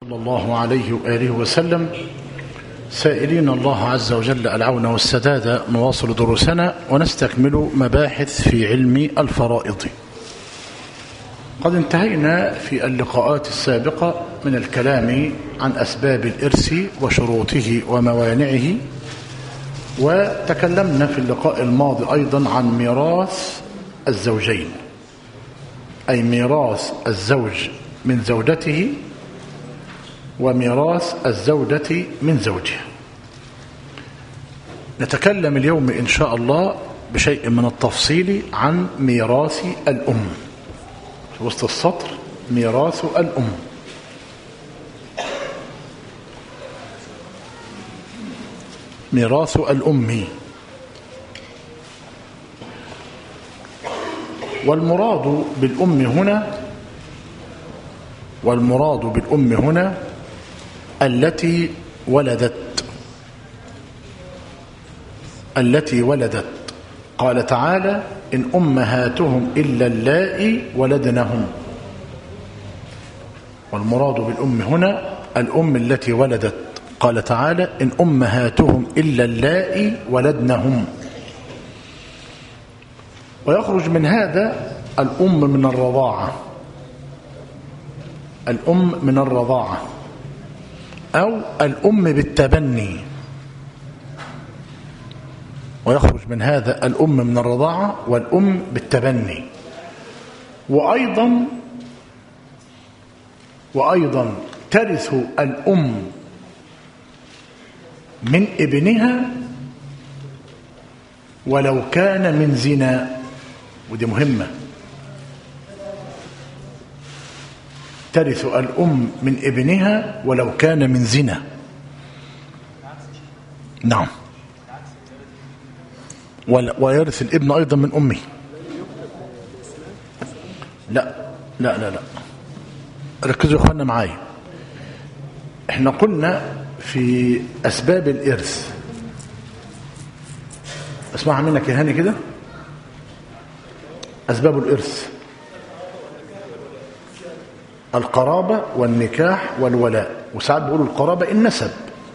صلى الله عليه وآله وسلم سائلين الله عز وجل العون والسداد نواصل دروسنا ونستكمل مباحث في علم الفرائض قد انتهينا في اللقاءات السابقة من الكلام عن أسباب الإرث وشروطه وموانعه وتكلمنا في اللقاء الماضي أيضا عن ميراث الزوجين أي ميراث الزوج من زوجته وميراث الزوجة من زوجها نتكلم اليوم إن شاء الله بشيء من التفصيل عن ميراث الأم في وسط السطر ميراث الأم ميراث الأم والمراد بالأم هنا والمراد بالأم هنا التي ولدت التي ولدت قال تعالى إن أمهاتهم إلا اللائي ولدنهم والمراد بالأم هنا الأم التي ولدت قال تعالى إن أمهاتهم إلا اللائي ولدنهم ويخرج من هذا الأم من الرضاعة الأم من الرضاعة أو الأم بالتبني ويخرج من هذا الأم من الرضاعة والأم بالتبني وأيضا وأيضا ترث الأم من ابنها ولو كان من زنا ودي مهمة ترث الأم من ابنها ولو كان من زنا نعم ويرث الابن أيضا من أمه لا لا لا لا ركزوا يا اخوانا معايا احنا قلنا في أسباب الإرث اسمعها منك يا هاني كده أسباب الإرث القرابة والنكاح والولاء وساعات بيقولوا القرابة النسب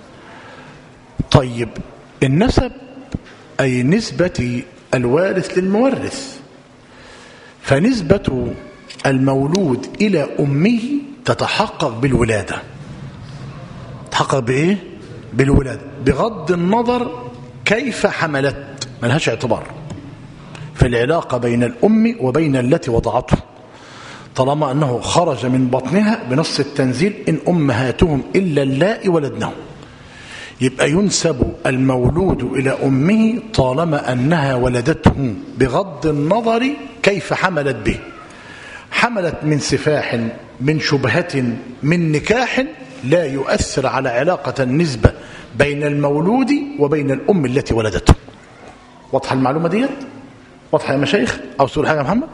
طيب النسب أي نسبة الوارث للمورث فنسبة المولود إلى أمه تتحقق بالولادة تحقق بإيه؟ بالولادة بغض النظر كيف حملت ملهاش اعتبار في العلاقة بين الأم وبين التي وضعته طالما أنه خرج من بطنها بنص التنزيل إن أمهاتهم إلا اللائي ولدنهم يبقى ينسب المولود إلى أمه طالما أنها ولدته بغض النظر كيف حملت به حملت من سفاح من شبهة من نكاح لا يؤثر على علاقة النسبة بين المولود وبين الأم التي ولدته واضحة المعلومة ديت واضحة يا مشايخ أو سؤال حاجة يا محمد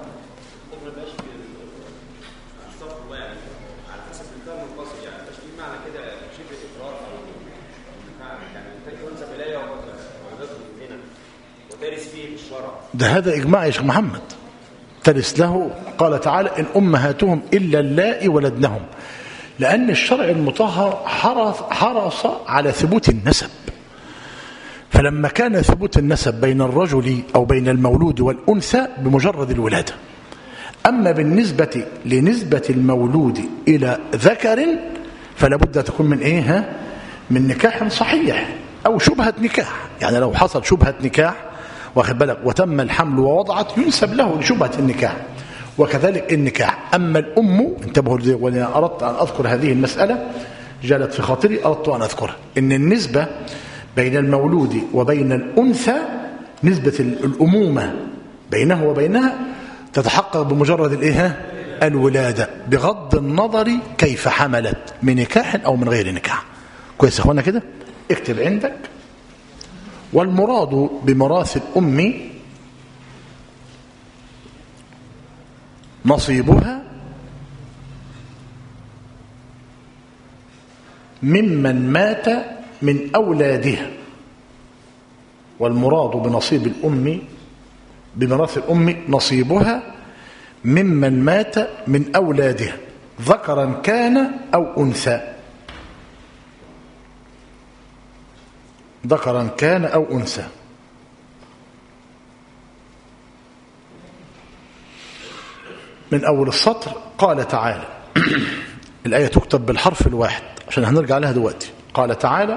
ده هذا إجماع يا شيخ محمد ترث له قال تعالى إن أمهاتهم إلا اللائي ولدنهم لأن الشرع المطهر حرص, حرص على ثبوت النسب فلما كان ثبوت النسب بين الرجل أو بين المولود والأنثى بمجرد الولادة أما بالنسبة لنسبة المولود إلى ذكر فلا بد تكون من إيه ها؟ من نكاح صحيح أو شبهة نكاح يعني لو حصل شبهة نكاح واخد بالك وتم الحمل ووضعت ينسب له لشبهة النكاح وكذلك النكاح أما الأم انتبهوا وأنا أردت أن أذكر هذه المسألة جالت في خاطري أردت أن أذكرها إن النسبة بين المولود وبين الأنثى نسبة الأمومة بينه وبينها تتحقق بمجرد الإيه الولادة بغض النظر كيف حملت من نكاح أو من غير نكاح كويس يا أخوانا كده اكتب عندك والمراد بميراث الأم نصيبها ممن مات من أولادها والمراد بنصيب الأم بميراث الأم نصيبها ممن مات من أولادها ذكرا كان أو أنثى ذكرا كان أو أنثى من أول السطر قال تعالى الآية تكتب بالحرف الواحد عشان هنرجع لها دلوقتي قال تعالى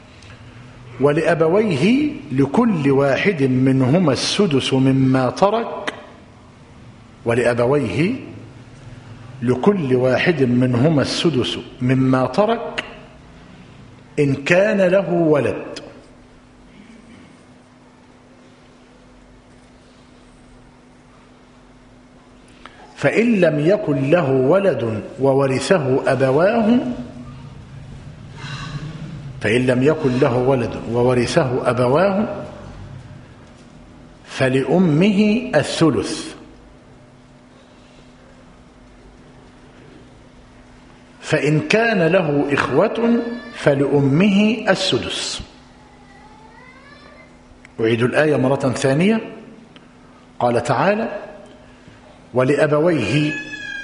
ولأبويه لكل واحد منهما السدس مما ترك ولأبويه لكل واحد منهما السدس مما ترك إن كان له ولد فإن لم يكن له ولد وورثه أبواه فإن لم يكن له ولد وورثه أبواه فلأمه الثلث فإن كان له إخوة فلأمه السدس أعيد الآية مرة ثانية قال تعالى ولأبويه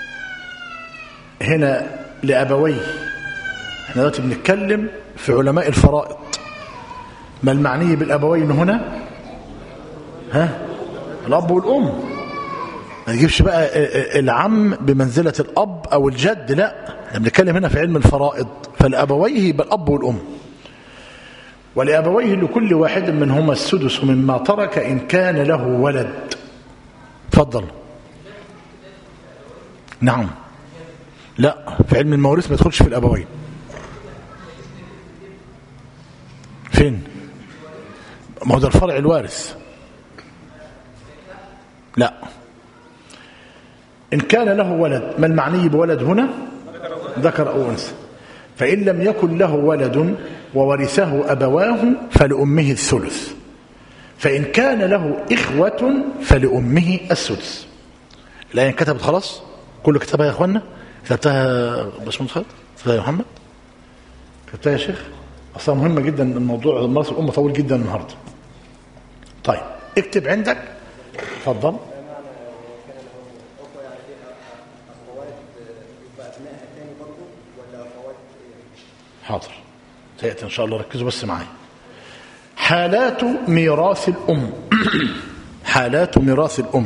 هنا لأبويه احنا دلوقتي بنتكلم في علماء الفرائض ما المعني بالأبوين هنا ها الأب والأم ما نجيبش بقى العم بمنزلة الأب أو الجد لا احنا بنتكلم هنا في علم الفرائض فالأبويه يبقى الأب والأم ولأبويه لكل واحد منهما السدس مما ترك إن كان له ولد تفضل نعم لا في علم المواريث ما يدخلش في الأبوين فين ما هو ده الفرع الوارث لا إن كان له ولد ما المعني بولد هنا ذكر أو أنثى فإن لم يكن له ولد وورثه أبواه فلأمه الثلث فإن كان له إخوة فلأمه السدس الآية كتبت خلاص كله كتبها يا أخوانا كتبتها باشمهندس خالد كتبتها يا محمد كتبتها يا شيخ أصلا مهمة جدا الموضوع المرض الأمة طويل جدا النهاردة طيب اكتب عندك اتفضل حاضر سيأتي إن شاء الله ركزوا بس معايا حالات ميراث الأم حالات ميراث الأم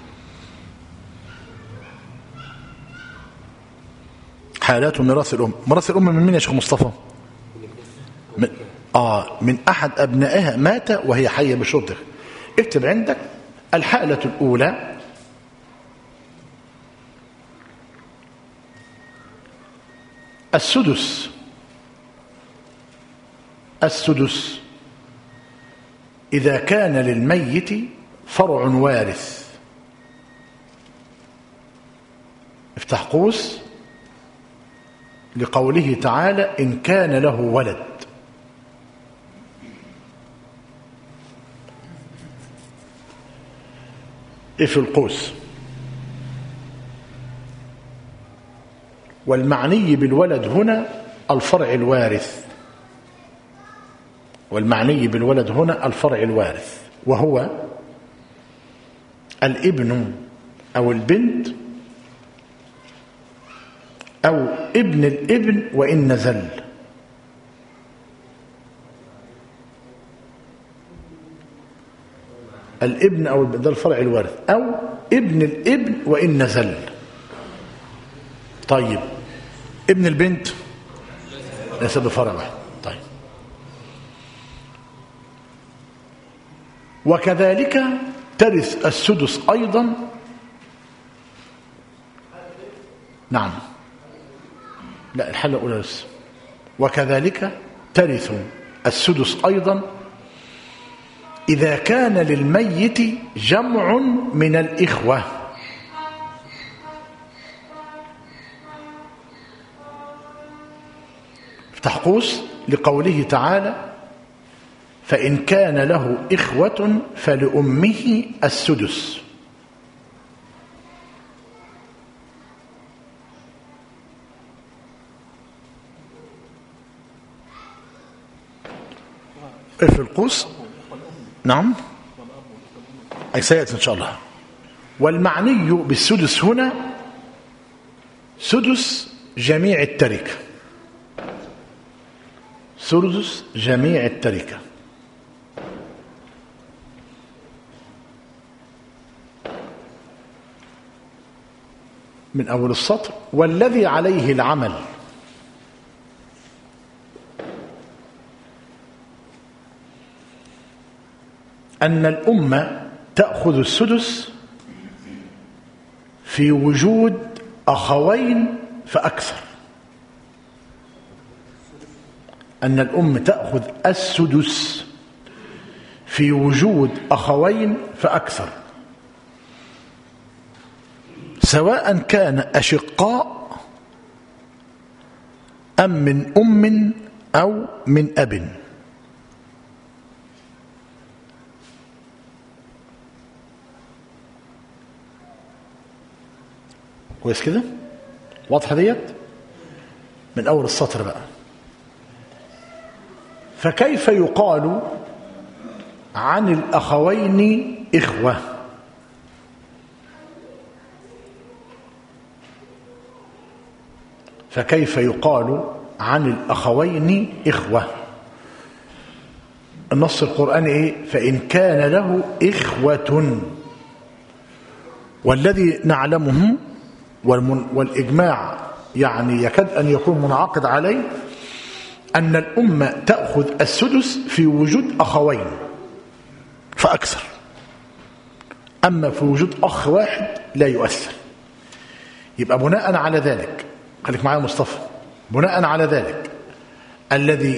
حالات ميراث الأم ميراث الأم من مين يا شيخ مصطفى من, آه من أحد أبنائها مات وهي حية بشرطه اكتب عندك الحالة الأولى السدس السدس إذا كان للميت فرع وارث افتح قوس لقوله تعالى إن كان له ولد في القوس والمعني بالولد هنا الفرع الوارث والمعني بالولد هنا الفرع الوارث وهو الابن أو البنت أو ابن الابن وإن نزل الابن أو ده الفرع الوارث أو ابن الابن وإن نزل طيب ابن البنت ليس بفرع واحد طيب وكذلك ترث السدس أيضا نعم لا الحالة الأولى لسه وكذلك ترث السدس أيضا إذا كان للميت جمع من الإخوة افتح قوس لقوله تعالى فإن كان له إخوة فلأمه السدس في القوس نعم أي سيأتي إن شاء الله والمعني بالسدس هنا سدس جميع التركة سدس جميع التركة من أول السطر والذي عليه العمل أن الأمة تأخذ السدس في وجود أخوين فأكثر أن الأم تأخذ السدس في وجود أخوين فأكثر سواء كان أشقاء أم من أم أو من أب كويس كده واضحة ديت من أول السطر بقى فكيف يقال عن الأخوين إخوة فكيف يقال عن الأخوين إخوة النص القرآني إيه فإن كان له إخوة والذي نعلمه والإجماع يعني يكاد أن يكون منعقد عليه أن الأمة تأخذ السدس في وجود أخوين فأكثر أما في وجود أخ واحد لا يؤثر يبقى بناء على ذلك خليك معايا مصطفى بناء على ذلك الذي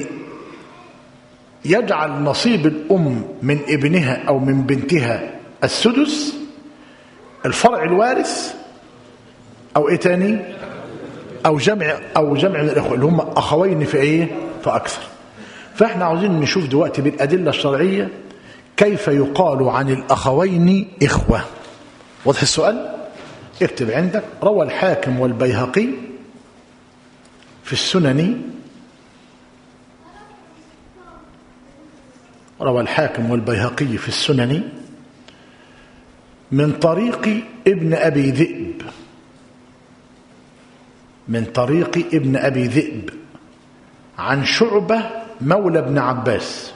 يجعل نصيب الأم من ابنها أو من بنتها السدس الفرع الوارث أو إيه تاني أو جمع أو جمع من الإخوة اللي هم أخوين في إيه فأكثر فإحنا عاوزين نشوف دلوقتي بالأدلة الشرعية كيف يقال عن الأخوين إخوة واضح السؤال اكتب عندك روى الحاكم والبيهقي في السنن روى الحاكم والبيهقي في السنن من طريق ابن أبي ذئب من طريق ابن أبي ذئب عن شعبة مولى ابن عباس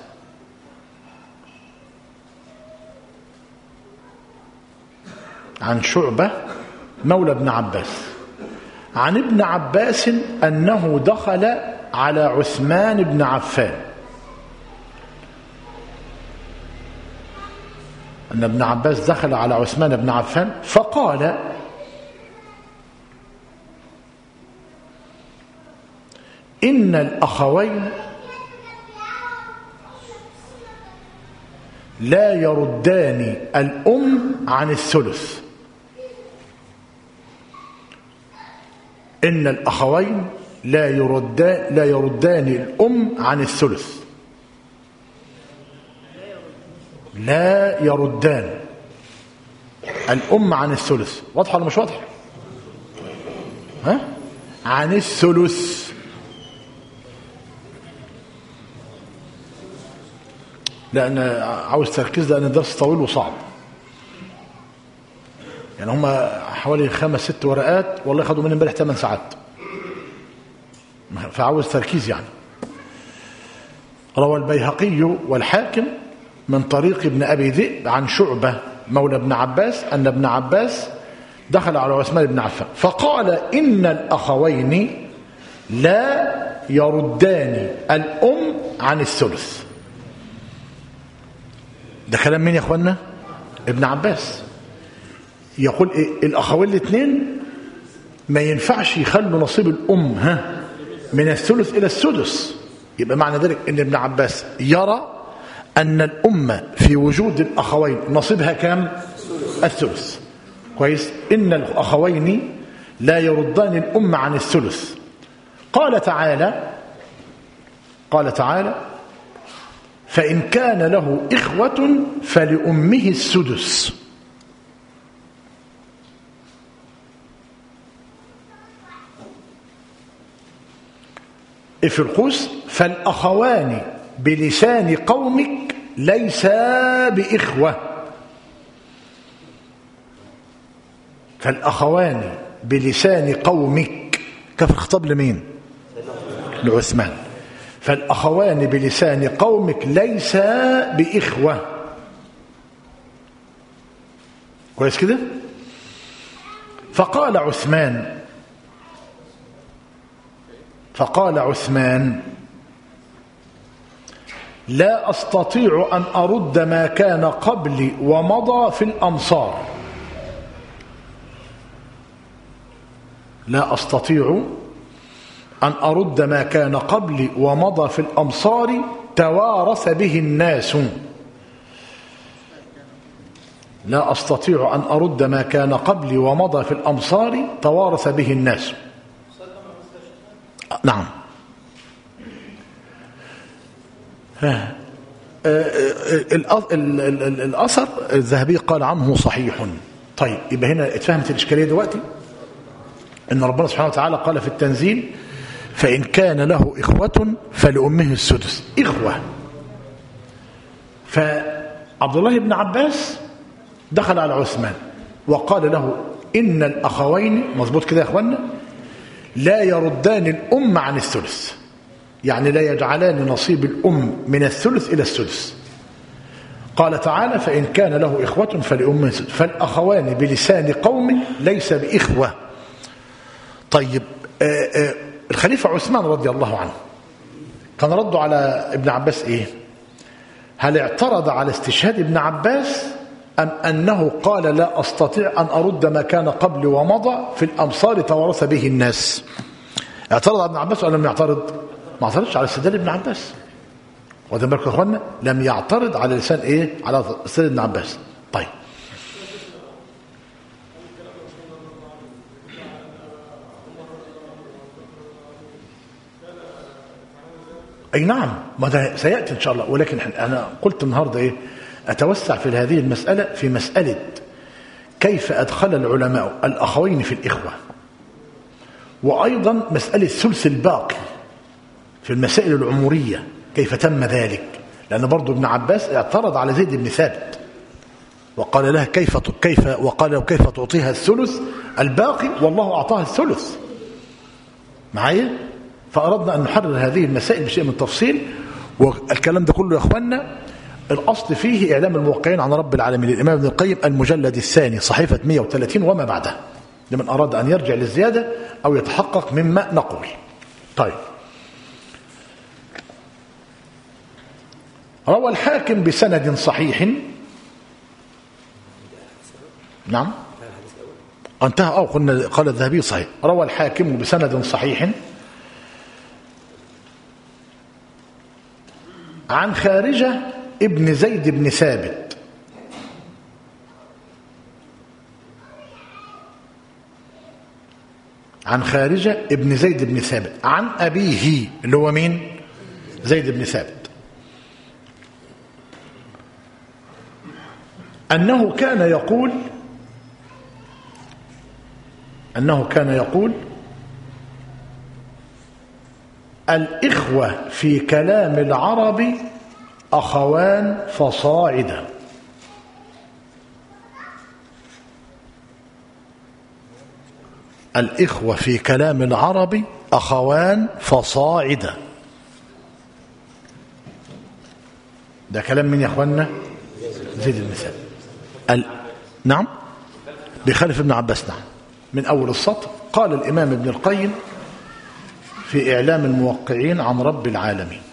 عن شعبة مولى ابن عباس عن ابن عباس أنه دخل على عثمان بن عفان أن ابن عباس دخل على عثمان بن عفان فقال إن الأخوين لا يردان الأم عن الثلث إن الأخوين لا يردان, لا يردان الأم عن الثلث لا يردان الأم عن الثلث واضحة ولا مش واضحة ها عن الثلث لأن عاوز تركيز لأن الدرس طويل وصعب يعني هم حوالي خمس ست ورقات والله خدوا مني امبارح ثمان ساعات فعاوز تركيز يعني روى البيهقي والحاكم من طريق ابن أبي ذئب عن شعبة مولى ابن عباس أن ابن عباس دخل على عثمان بن عفان فقال إن الأخوين لا يردان الأم عن الثلث ده كلام مين يا اخوانا ابن عباس يقول إيه الاخوين الاثنين ما ينفعش يخلوا نصيب الام ها من الثلث الى السدس يبقى معنى ذلك ان ابن عباس يرى ان الامه في وجود الاخوين نصيبها كام الثلث كويس ان الاخوين لا يردان الام عن الثلث قال تعالى قال تعالى فإن كان له إخوة فلأمه السدس في القوس فالأخوان بلسان قومك ليسا بإخوة فالأخوان بلسان قومك كيف الخطاب لمين لعثمان فالأخوان بلسان قومك ليس بإخوة كويس كده فقال عثمان فقال عثمان لا أستطيع أن أرد ما كان قبلي ومضى في الأمصار لا أستطيع أن أرد ما كان قبلي ومضى في الأمصار توارث به الناس لا أستطيع أن أرد ما كان قبلي ومضى في الأمصار توارث به الناس نعم الأثر الذهبي قال عنه صحيح طيب يبقى هنا اتفهمت الإشكالية دلوقتي إن ربنا سبحانه وتعالى قال في التنزيل فإن كان له إخوة فلأمه السدس إخوة فعبد الله بن عباس دخل على عثمان وقال له إن الأخوين مظبوط كده يا أخوانا لا يردان الأم عن الثلث يعني لا يجعلان نصيب الأم من الثلث إلى السدس قال تعالى فإن كان له إخوة فلأمه السدس فالأخوان بلسان قوم ليس بإخوة طيب آآ آآ الخليفة عثمان رضي الله عنه كان رده على ابن عباس إيه هل اعترض على استشهاد ابن عباس أم أنه قال لا أستطيع أن أرد ما كان قبل ومضى في الأمصار توارث به الناس اعترض على ابن عباس ولا لم يعترض ما اعترضش على استدلال ابن عباس واخدين بالكم يا اخوانا لم يعترض على لسان ايه على استدلال ابن عباس طيب اي نعم ما ده سياتي ان شاء الله ولكن انا قلت النهارده ايه اتوسع في هذه المساله في مساله كيف ادخل العلماء الاخوين في الاخوه وايضا مساله ثلث الباقي في المسائل العموريه كيف تم ذلك لان برضه ابن عباس اعترض على زيد بن ثابت وقال له كيف كيف وقال له كيف تعطيها الثلث الباقي والله اعطاها الثلث معايا فأردنا أن نحرر هذه المسائل بشيء من التفصيل والكلام ده كله يا أخوانا الأصل فيه إعلام الموقعين عن رب العالمين الإمام ابن القيم المجلد الثاني صحيفة 130 وما بعدها لمن أراد أن يرجع للزيادة أو يتحقق مما نقول طيب روى الحاكم بسند صحيح نعم انتهى أو قلنا قال الذهبي صحيح روى الحاكم بسند صحيح عن خارجة ابن زيد بن ثابت عن خارجة ابن زيد بن ثابت عن أبيه اللي هو مين زيد بن ثابت أنه كان يقول أنه كان يقول الإخوة في كلام العرب أخوان فصاعدا الإخوة في كلام العرب أخوان فصاعدا ده كلام من يا أخوانا زيد المثال ال... نعم بخالف ابن عباس نعم من أول السطر قال الإمام ابن القيم في إعلام الموقعين عن رب العالمين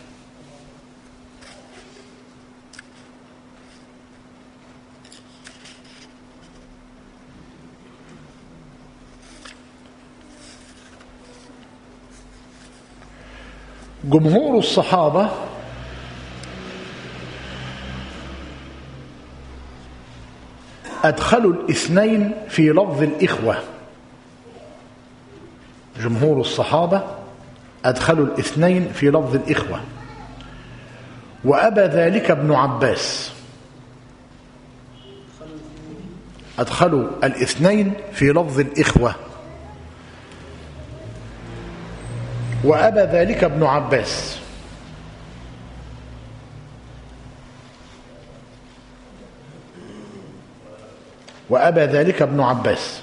جمهور الصحابة أدخلوا الاثنين في لفظ الإخوة جمهور الصحابة أدخلوا الاثنين في لفظ الإخوة وأبى ذلك ابن عباس أدخلوا الاثنين في لفظ الإخوة وأبى ذلك ابن عباس وأبى ذلك ابن عباس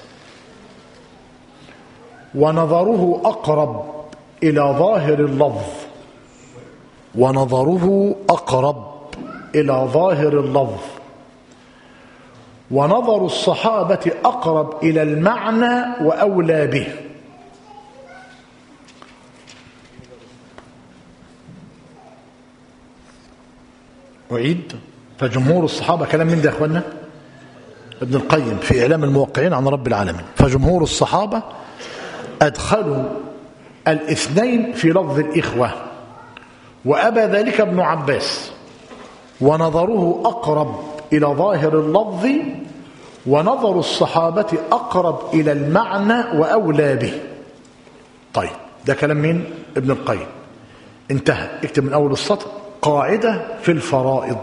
ونظره أقرب إلى ظاهر اللفظ ونظره أقرب إلى ظاهر اللفظ ونظر الصحابة أقرب إلى المعنى وأولى به أعيد فجمهور الصحابة كلام من ده يا أخوانا ابن القيم في إعلام الموقعين عن رب العالمين فجمهور الصحابة أدخلوا الاثنين في لفظ الإخوة وأبى ذلك ابن عباس ونظره أقرب إلى ظاهر اللفظ ونظر الصحابة أقرب إلى المعنى وأولى به طيب ده كلام مين؟ ابن القيم انتهى اكتب من أول السطر قاعدة في الفرائض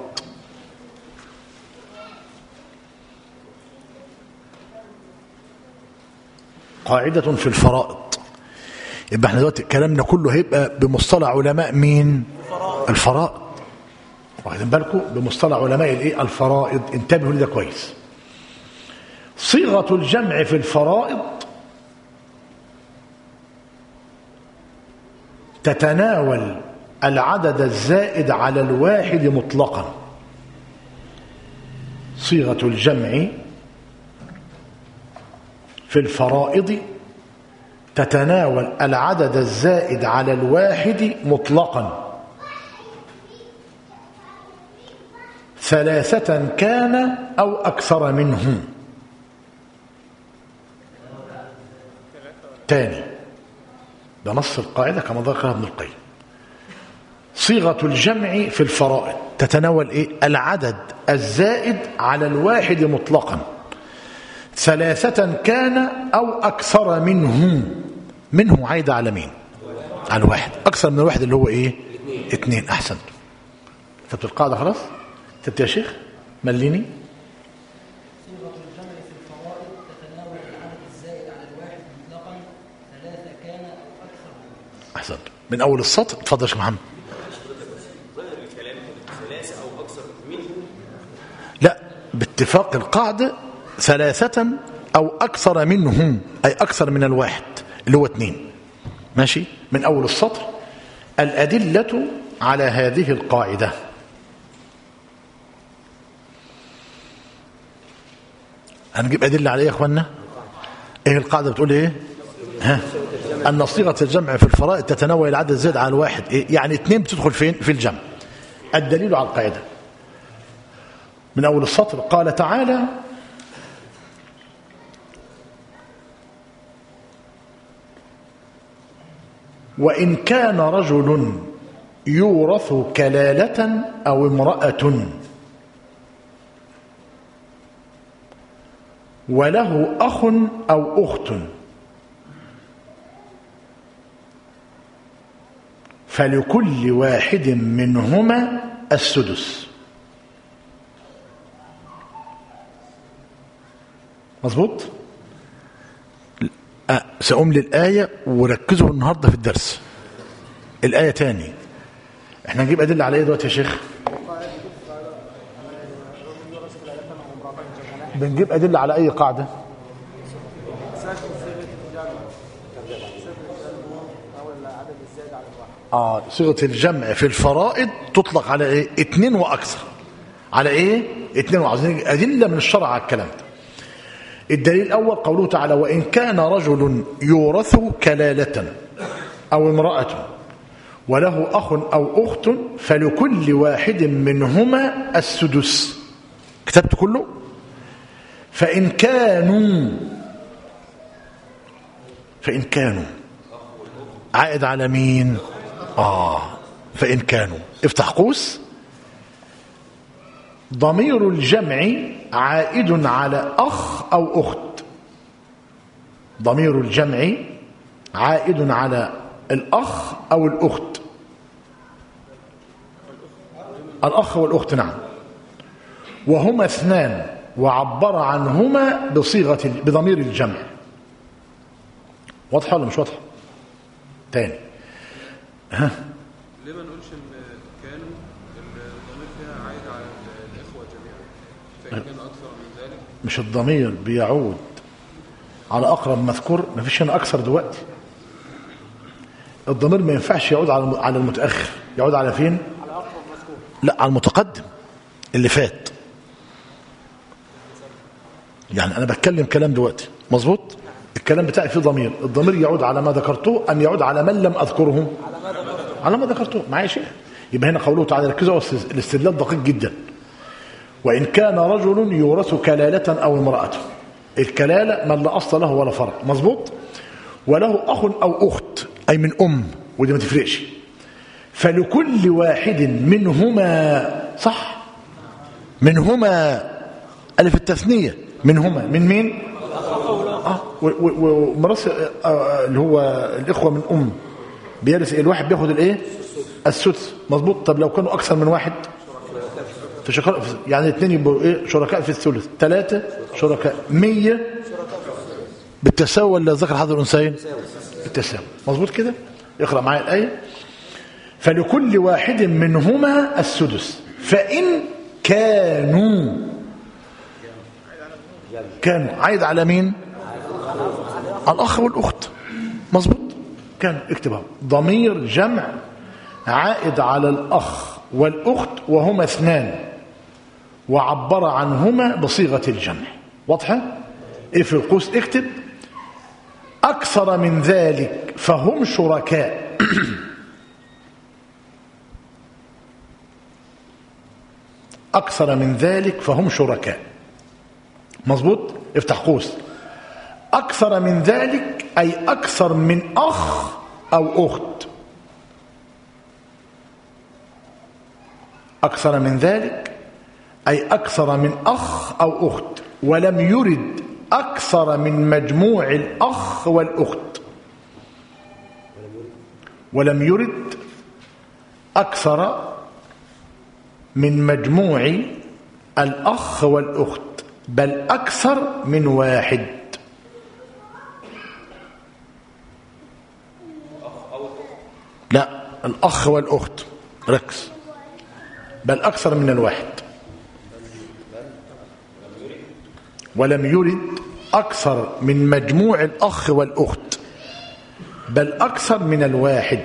قاعدة في الفرائض يبقى احنا دلوقتي كلامنا كله هيبقى بمصطلح علماء مين الفرائض واخدين بالكم بمصطلح علماء الايه الفرائض انتبهوا لده كويس صيغة الجمع في الفرائض تتناول العدد الزائد على الواحد مطلقا صيغة الجمع في الفرائض تتناول العدد الزائد على الواحد مطلقا ثلاثة كان أو أكثر منه تاني ده نص القاعدة كما ذكرها ابن القيم صيغة الجمع في الفرائض تتناول إيه؟ العدد الزائد على الواحد مطلقا ثلاثة كان أو أكثر منه منه عايد على مين على الواحد أكثر من الواحد اللي هو إيه اثنين أحسن كتبت القاعدة خلاص كتبت يا شيخ مليني صيغة الجمع في الفرائض تتناول العدد الزائد على الواحد مطلقا ثلاثة كان أو أكثر منه. أحسن من أول السطر اتفضل يا شيخ محمد لا باتفاق القاعدة ثلاثة أو أكثر منهم أي أكثر من الواحد اللي هو اثنين ماشي من أول السطر الأدلة على هذه القاعدة هنجيب أدلة على إيه يا أخوانا إيه القاعدة بتقول إيه ها أن صيغة الجمع في الفرائض تتناول العدد الزائد على الواحد إيه؟ يعني اثنين بتدخل فين في الجمع الدليل على القاعدة من أول السطر قال تعالى وإن كان رجل يورث كلالة أو امرأة وله أخ أو أخت فلكل واحد منهما السدس مظبوط أه سأقوم للآية وركزوا النهاردة في الدرس الآية تاني احنا نجيب أدلة على ايه دلوقتي يا شيخ بنجيب أدلة على أي قاعدة آه صيغة الجمع في الفرائض تطلق على ايه اتنين وأكثر على ايه اتنين وأكثر أدلة من الشرع على الكلام ده الدليل الأول قوله تعالى وإن كان رجل يورث كلالة أو امرأة وله أخ أو أخت فلكل واحد منهما السدس كتبت كله فإن كانوا فإن كانوا عائد على مين آه فإن كانوا افتح قوس ضمير الجمع عائد على أخ أو أخت ضمير الجمع عائد على الأخ أو الأخت الأخ والأخت نعم وهما اثنان وعبر عنهما بصيغة بضمير الجمع واضحة ولا مش واضحة تاني ها ليه ما نقولش ان كانوا الضمير فيها عايد على الاخوه جميعا فان كان اكثر من ذلك مش الضمير بيعود على أقرب مذكور ما فيش هنا أكثر دلوقتي الضمير ما ينفعش يعود على على المتأخر يعود على فين على أقرب مذكور لا على المتقدم اللي فات يعني أنا بتكلم كلام دلوقتي مظبوط الكلام بتاعي فيه ضمير الضمير يعود على ما ذكرته أم يعود على من لم أذكره على ما ذكرته معايا شيء يبقى هنا قوله تعالى ركزوا الاستدلال دقيق جدا وإن كان رجل يورث كلالة أو امرأة الكلالة من لا أصل له ولا فرع مظبوط وله أخ أو أخت أي من أم ودي ما تفرقش فلكل واحد منهما صح منهما ألف التثنية منهما من مين آه ومرس آه اللي هو الإخوة من أم بيرث الواحد بياخد الايه السدس مظبوط طب لو كانوا أكثر من واحد في شركاء يعني اثنين يبقوا ايه شركاء في الثلث ثلاثة شركاء مية بالتساوي ولا ذكر حظ الأنثيين بالتساوي مظبوط كده اقرأ معايا الآية فلكل واحد منهما السدس فإن كانوا كانوا عايد على مين على الأخ والأخت مظبوط كان اكتبها ضمير جمع عائد على الأخ والأخت وهما اثنان وعبر عنهما بصيغة الجمع واضحة ايه في القوس اكتب أكثر من ذلك فهم شركاء أكثر من ذلك فهم شركاء مظبوط افتح قوس أكثر من ذلك أي أكثر من أخ أو أخت أكثر من ذلك أي أكثر من أخ أو أخت ولم يرد أكثر من مجموع الأخ والأخت ولم يرد أكثر من مجموع الأخ والأخت بل أكثر من واحد لا الأخ والأخت ركز بل أكثر من الواحد ولم يرد أكثر من مجموع الأخ والأخت بل أكثر من الواحد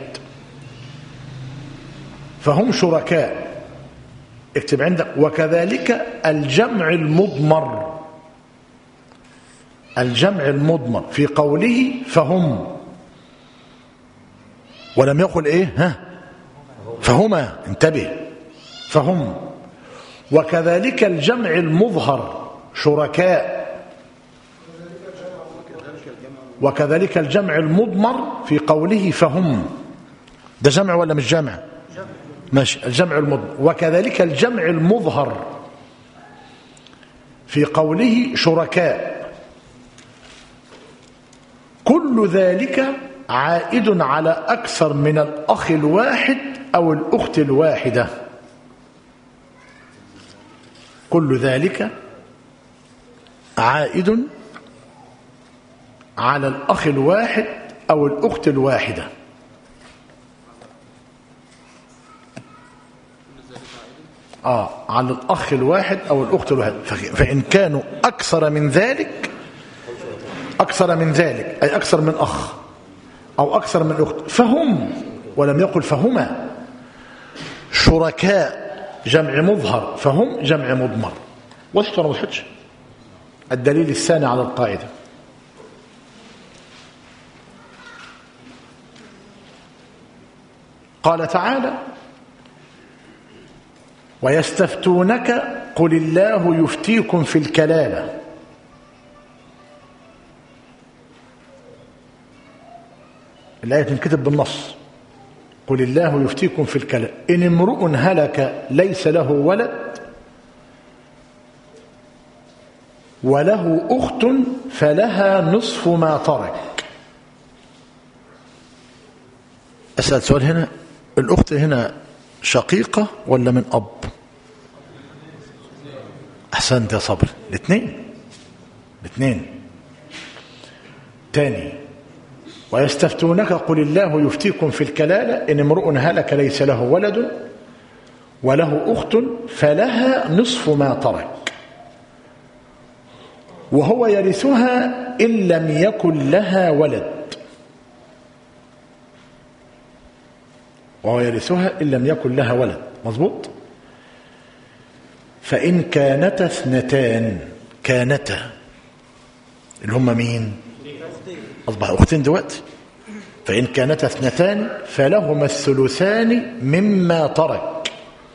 فهم شركاء اكتب عندك وكذلك الجمع المضمر الجمع المضمر في قوله فهم ولم يقل ايه ها فهما انتبه فهم وكذلك الجمع المظهر شركاء وكذلك الجمع المضمر في قوله فهم ده جمع ولا مش جمع ماشي الجمع المضمر وكذلك الجمع المظهر في قوله شركاء كل ذلك عائد على أكثر من الأخ الواحد أو الأخت الواحدة كل ذلك عائد على الأخ الواحد أو الأخت الواحدة آه على الأخ الواحد أو الأخت الواحد فإن كانوا أكثر من ذلك أكثر من ذلك أي أكثر من أخ أو أكثر من أخت فهم ولم يقل فهما شركاء جمع مظهر فهم جمع مضمر وضحت ولا وضحتش الدليل الثاني على القاعدة قال تعالى ويستفتونك قل الله يفتيكم في الكلالة الآية تنكتب بالنص قل الله يفتيكم في الكلالة إن امرؤ هلك ليس له ولد وله أخت فلها نصف ما ترك أسأل سؤال هنا الأخت هنا شقيقة ولا من أب أحسنت يا صبر الاثنين الاثنين تاني ويستفتونك قل الله يفتيكم في الكلالة إن امرؤ هلك ليس له ولد وله أخت فلها نصف ما ترك وهو يرثها إن لم يكن لها ولد وهو يرثها إن لم يكن لها ولد مظبوط فإن كانتا اثنتان كانتا اللي هم مين أصبح أختين دلوقتي فإن كانتا اثنتان فلهما الثلثان مما ترك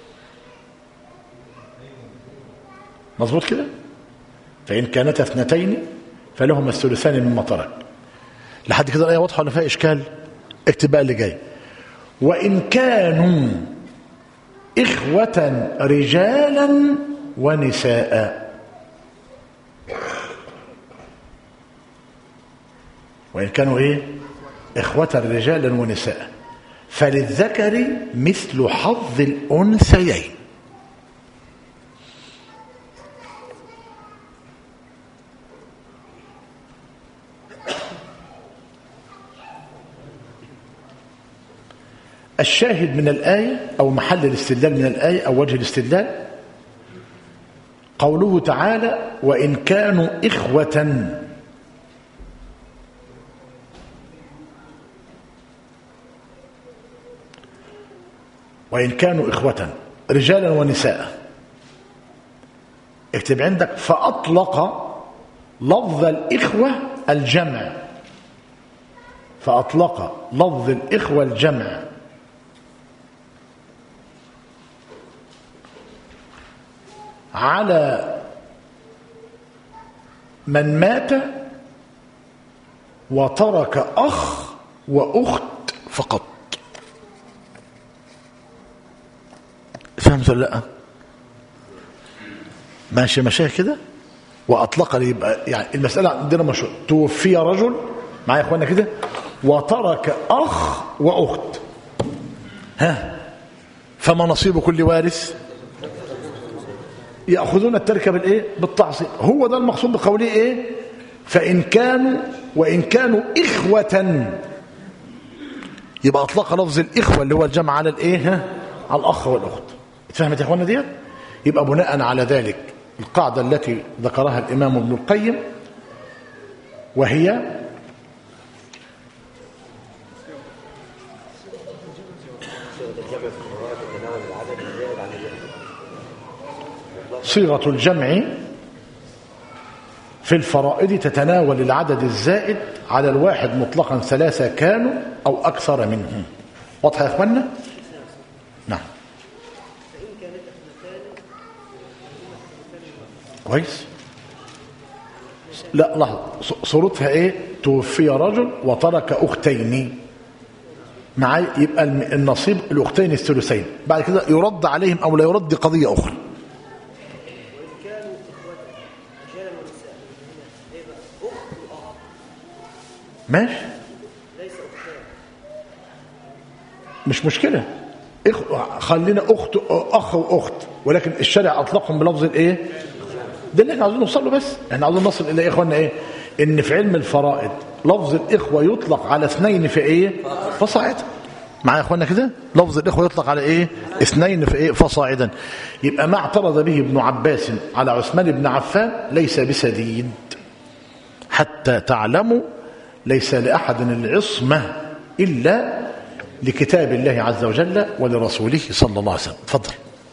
مظبوط كده فإن كانتا اثنتين فلهما الثلثان مما ترك لحد كده الآية واضحة ولا فيها إشكال اكتب بقى اللي جاي وإن كانوا إخوة رجالا ونساء وإن كانوا إيه إخوة رجالا ونساء فللذكر مثل حظ الأنثيين الشاهد من الآية أو محل الاستدلال من الآية أو وجه الاستدلال قوله تعالى وإن كانوا إخوة وإن كانوا إخوة رجالا ونساء اكتب عندك فأطلق لفظ الإخوة الجمع فأطلق لفظ الإخوة الجمع على من مات وترك أخ وأخت فقط فهمت ولا لا ماشي ماشي كده واطلق لي يبقى يعني المساله عندنا مش توفي رجل معايا يا اخوانا كده وترك اخ واخت ها فما نصيب كل وارث ياخذون التركه بالايه بالتعصيب هو ده المقصود بقوله ايه فان كانوا وان كانوا اخوه يبقى اطلق لفظ الاخوه اللي هو الجمع على الايه ها على الاخ والاخت اتفهمت يا اخوانا ديت يبقى بناء على ذلك القاعده التي ذكرها الامام ابن القيم وهي صيغه الجمع في الفرائض تتناول العدد الزائد على الواحد مطلقا ثلاثة كانوا أو أكثر منهم واضحة يا أخوانا؟ نعم كويس لا لحظة صورتها ايه توفي رجل وترك اختين معاي يبقى النصيب الاختين الثلثين بعد كده يرد عليهم او لا يرد قضية اخرى ماشي مش مشكلة إخ... خلينا اخت اخ واخت ولكن الشرع اطلقهم بلفظ الايه ده اللي احنا عاوزين نوصل له بس احنا عاوزين نصل الى ايه يا اخوانا ايه ان في علم الفرائض لفظ الاخوه يطلق على اثنين في ايه فصاعدا معايا يا اخوانا كده لفظ الاخوه يطلق على ايه اثنين في ايه فصاعدا يبقى ما اعترض به ابن عباس على عثمان بن عفان ليس بسديد حتى تعلموا ليس لاحد العصمه الا لكتاب الله عز وجل ولرسوله صلى الله عليه وسلم تفضل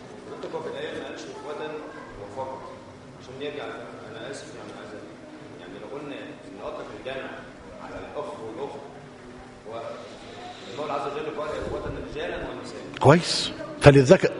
كويس فللذكر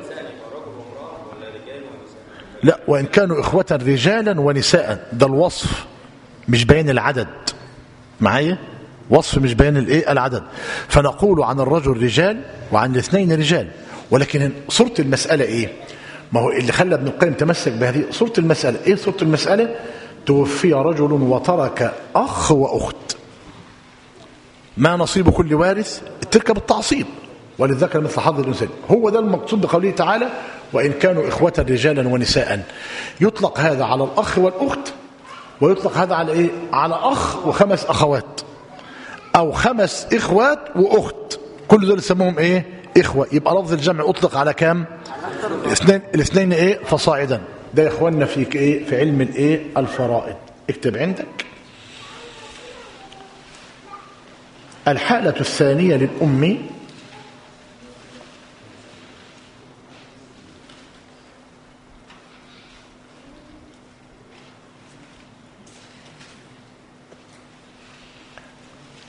لا وإن كانوا إخوة رجالا ونساء ده الوصف مش بين العدد معايا وصف مش بين الايه العدد فنقول عن الرجل رجال وعن الاثنين رجال ولكن صورة المسألة ايه ما هو اللي خلى ابن القيم تمسك بهذه صورة المسألة ايه صورة المسألة توفي رجل وترك أخ وأخت ما نصيب كل وارث تركب التعصيب وللذكر مثل حظ الانثيين هو ده المقصود بقوله تعالى وان كانوا اخوه رجالا ونساء يطلق هذا على الاخ والاخت ويطلق هذا على ايه على اخ وخمس اخوات او خمس اخوات واخت كل دول يسموهم ايه اخوه يبقى لفظ الجمع اطلق على كام الاثنين الاثنين ايه فصاعدا ده يا اخواننا في ايه في علم الايه الفرائض اكتب عندك الحالة الثانية للأم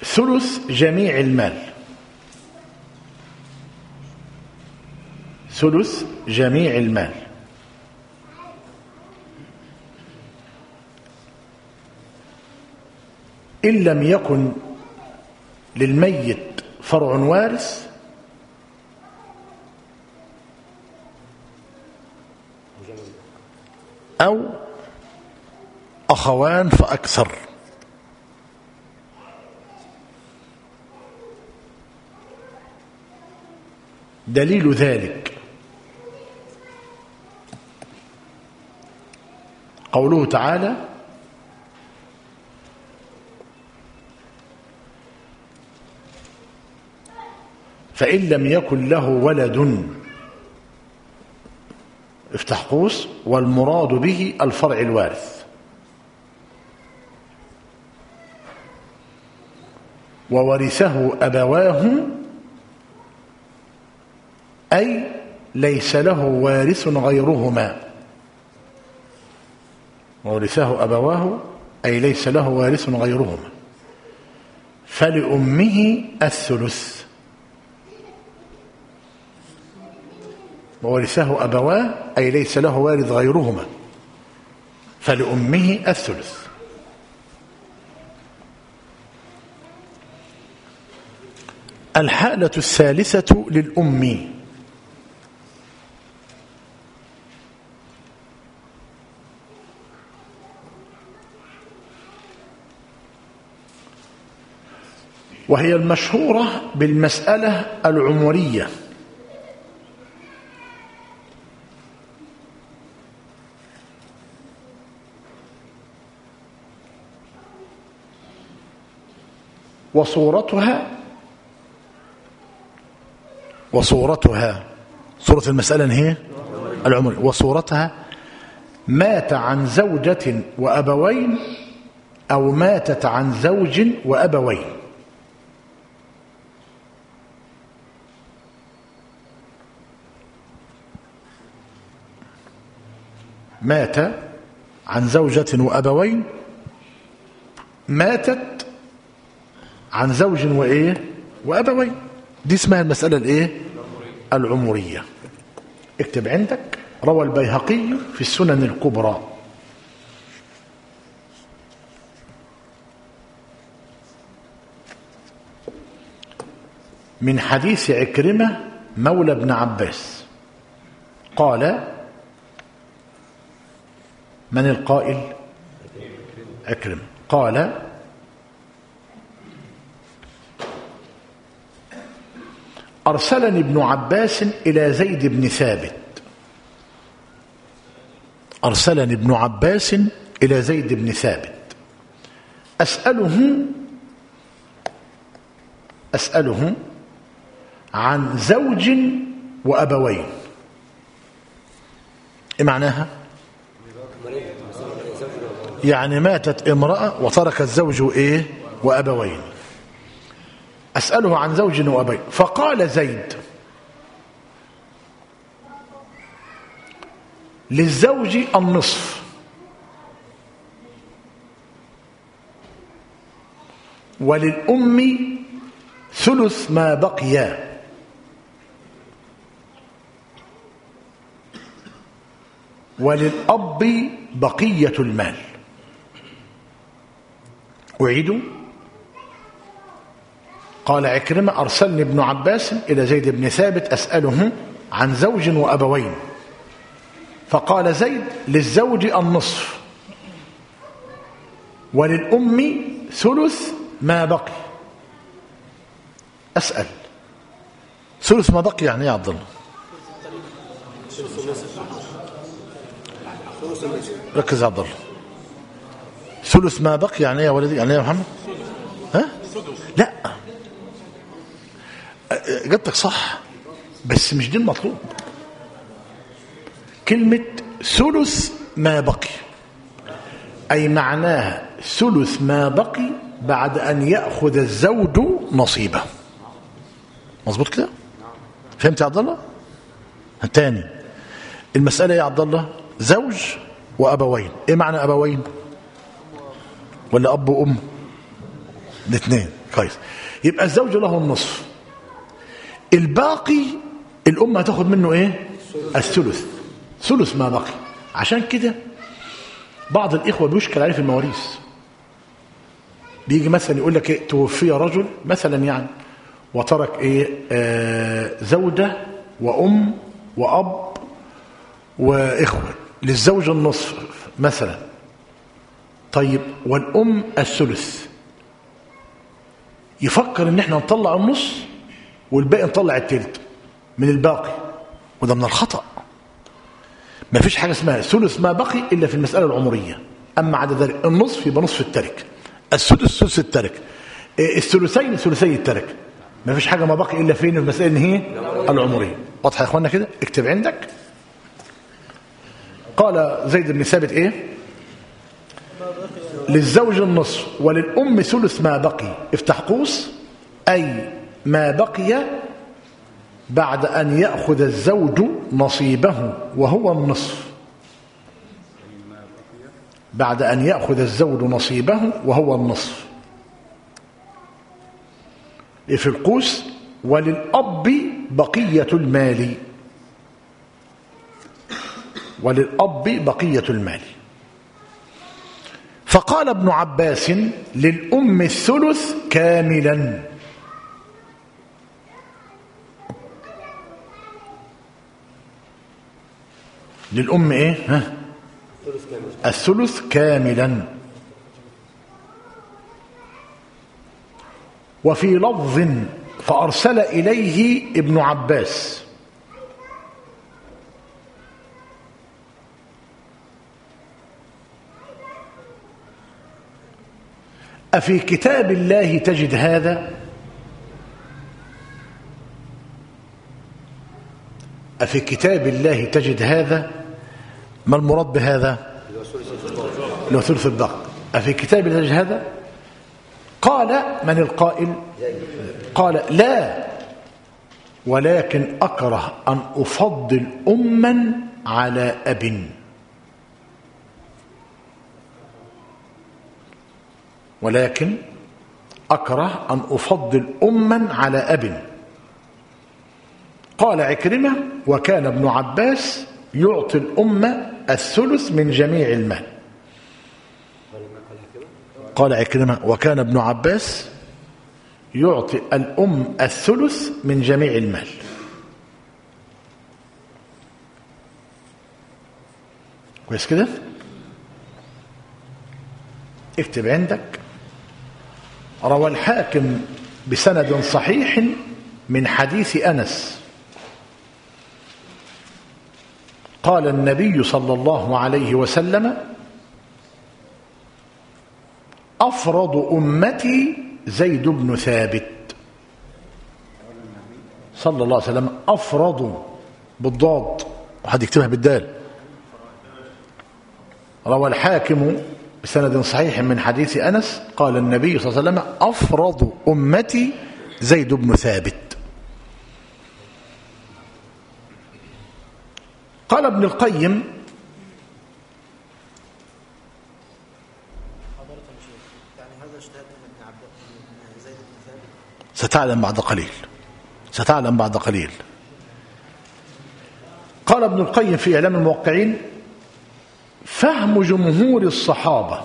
ثلث جميع المال ثلث جميع المال إن لم يكن للميت فرع وارث أو أخوان فأكثر دليل ذلك قوله تعالى فإن لم يكن له ولد افتح قوس والمراد به الفرع الوارث وورثه أبواه أي ليس له وارث غيرهما وورثه أبواه أي ليس له وارث غيرهما فلأمه الثلث وورثه أبواه أي ليس له وارث غيرهما فلأمه الثلث الحالة الثالثة للأم وهي المشهورة بالمسألة العمرية وصورتها وصورتها صورة المسألة هي العمر وصورتها مات عن زوجة وأبوين أو ماتت عن زوج وأبوين مات عن زوجة وأبوين ماتت عن زوج وإيه وأبوين دي اسمها المسألة الإيه العمرية اكتب عندك روى البيهقي في السنن الكبرى من حديث عكرمة مولى ابن عباس قال من القائل عكرمة قال أرسلني ابن عباس إلى زيد بن ثابت أرسلني ابن عباس إلى زيد بن ثابت أسأله أسأله عن زوج وأبوين إيه معناها يعني ماتت امرأة وتركت زوج إيه وأبوين أسأله عن زوج وأبي فقال زيد للزوج النصف وللأم ثلث ما بقي وللأب بقية المال أعيدوا قال عكرمة أرسلني ابن عباس إلى زيد بن ثابت أسأله عن زوج وأبوين فقال زيد للزوج النصف وللأم ثلث ما بقي أسأل ثلث ما بقي يعني يا عبد الله ركز يا عبد الله ثلث ما بقي يعني يا ولدي يعني يا محمد ها لا اجابتك صح بس مش دي المطلوب كلمة ثلث ما بقي أي معناها ثلث ما بقي بعد أن يأخذ الزوج نصيبه مظبوط كده فهمت يا عبد الله الثاني المسألة يا عبد الله زوج وأبوين إيه معنى أبوين ولا أب وأم الاثنين كويس يبقى الزوج له النصف الباقي الأم هتاخد منه إيه الثلث ثلث ما بقي عشان كده بعض الإخوة بيشكل عليه في المواريث بيجي مثلا يقول لك إيه توفي رجل مثلا يعني وترك إيه آه زوجة وأم وأب وإخوة للزوج النصف مثلا طيب والأم الثلث يفكر ان احنا نطلع النص والباقي نطلع التلت من الباقي وده من الخطأ ما فيش حاجة اسمها ثلث ما بقي إلا في المسألة العمرية أما عدا ذلك النصف يبقى نصف الترك السدس ثلث الترك إيه الثلثين ثلثي الترك ما فيش حاجة ما بقي إلا فين في المسألة إن هي العمرية واضحة يا إخوانا كده اكتب عندك قال زيد بن ثابت إيه للزوج النصف وللأم ثلث ما بقي افتح قوس أي ما بقي بعد أن يأخذ الزوج نصيبه وهو النصف بعد أن يأخذ الزوج نصيبه وهو النصف في القوس وللأب بقية المال وللأب بقية المال فقال ابن عباس للأم الثلث كاملا للأم إيه ها؟ الثلث كاملا وفي لفظ فأرسل إليه ابن عباس أفي كتاب الله تجد هذا أفي كتاب الله تجد هذا ما المراد بهذا لو ثلث الباقي أفي كتاب الله تجد هذا قال من القائل قال لا ولكن أكره أن أفضل أما على أب ولكن أكره أن أفضل أما على أب قال عكرمة وكان ابن عباس يعطي الأمة الثلث من جميع المال قال عكرمة وكان ابن عباس يعطي الأم الثلث من جميع المال كويس كده اكتب عندك روى الحاكم بسند صحيح من حديث أنس قال النبي صلى الله عليه وسلم أفرض أمتي زيد بن ثابت صلى الله عليه وسلم أفرض بالضاد وحد يكتبها بالدال روى الحاكم بسند صحيح من حديث أنس قال النبي صلى الله عليه وسلم أفرض أمتي زيد بن ثابت قال ابن القيم ستعلم بعد قليل ستعلم بعد قليل قال ابن القيم في إعلام الموقعين فهم جمهور الصحابة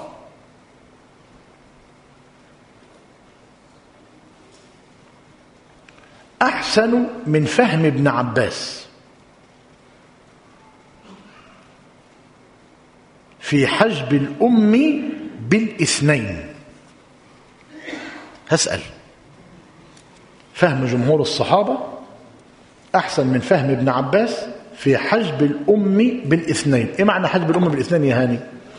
أحسن من فهم ابن عباس في حجب الأم بالاثنين هسأل فهم جمهور الصحابة أحسن من فهم ابن عباس في حجب الأم بالاثنين إيه معنى حجب الأم بالاثنين يا هاني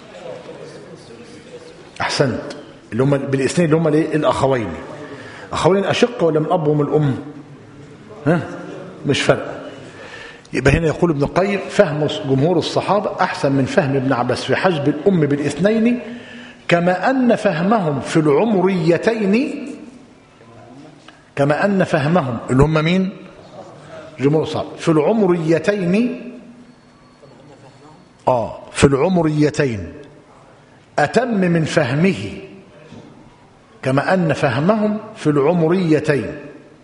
أحسنت اللي هم بالاثنين اللي هم الايه الأخوين أخوين أشقة ولا من أب ومن الأم ها مش فرق يبقى هنا يقول ابن القيم فهم جمهور الصحابة أحسن من فهم ابن عباس في حجب الأم بالاثنين كما أن فهمهم في العمريتين كما أن فهمهم اللي هم مين جمهور الصحابة في العمريتين آه في العمريتين أتم من فهمه كما أن فهمهم في العمريتين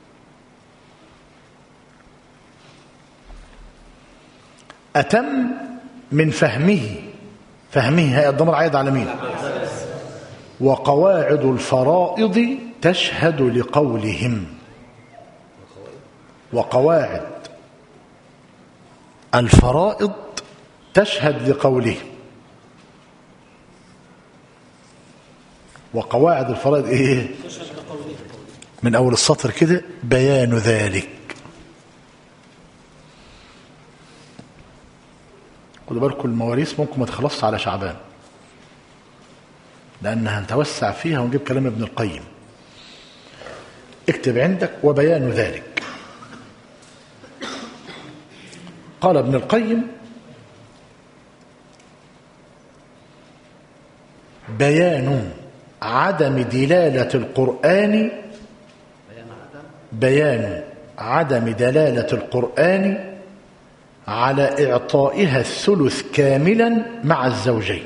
أتم من فهمه فهمه هي الضمير عايد على مين وقواعد الفرائض تشهد لقولهم وقواعد الفرائض تشهد لقولهم وقواعد الفرائض ايه من اول السطر كده بيان ذلك خدوا بالكم المواريث ممكن ما تخلصش على شعبان لأن هنتوسع فيها ونجيب كلام ابن القيم اكتب عندك وبيان ذلك قال ابن القيم بيان عدم دلالة القرآن بيان عدم دلالة القرآن على إعطائها الثلث كاملا مع الزوجين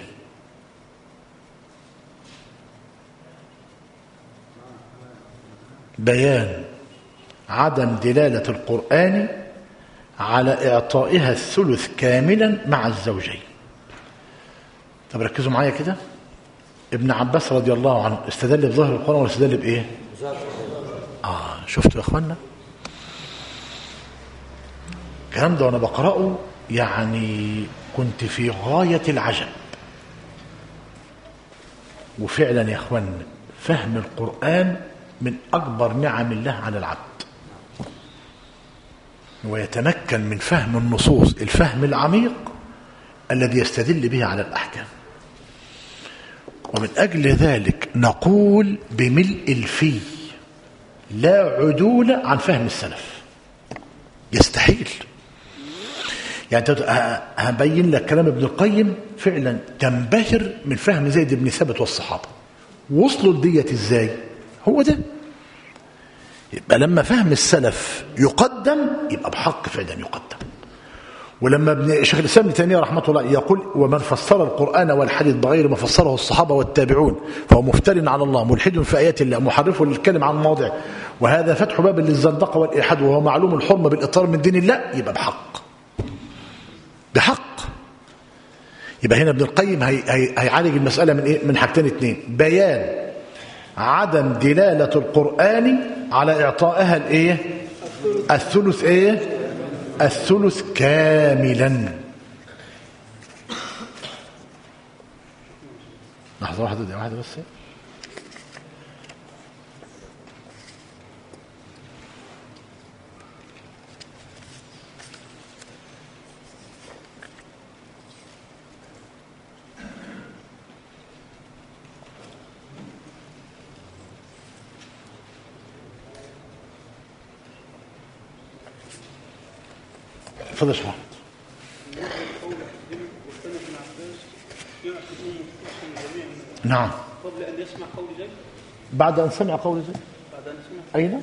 بيان عدم دلالة القرآن على إعطائها الثلث كاملا مع الزوجين طب ركزوا معايا كده ابن عباس رضي الله عنه استدل بظهر القرآن ولا استدل بإيه آه شفتوا يا أخوانا الكلام ده وأنا بقرأه يعني كنت في غاية العجب وفعلا يا أخوانا فهم القرآن من أكبر نعم الله على العبد ويتمكن من فهم النصوص الفهم العميق الذي يستدل به على الأحكام ومن أجل ذلك نقول بملء الفي لا عدول عن فهم السلف يستحيل يعني هبين لك كلام ابن القيم فعلا تنبهر من فهم زيد بن ثابت والصحابة وصلوا لدية ازاي هو ده يبقى لما فهم السلف يقدم يبقى بحق فعلا يقدم ولما ابن شيخ الاسلام ابن تيميه رحمه الله يقول ومن فسر القران والحديث بغير ما فسره الصحابه والتابعون فهو مفتر على الله ملحد في ايات الله محرف للكلم عن مواضع وهذا فتح باب للزندقه والالحاد وهو معلوم الحرمه بالاطار من دين الله يبقى بحق بحق يبقى هنا ابن القيم هي هي هيعالج المساله من ايه من حاجتين اتنين بيان عدم دلاله القران على اعطائها الايه الثلث ايه الثلث كاملا لحظة واحدة دي واحدة بس اتفضل يا شيخ محمد نعم قبل أن يسمع قول زيد بعد أن سمع قول زيد بعد أن يسمع أين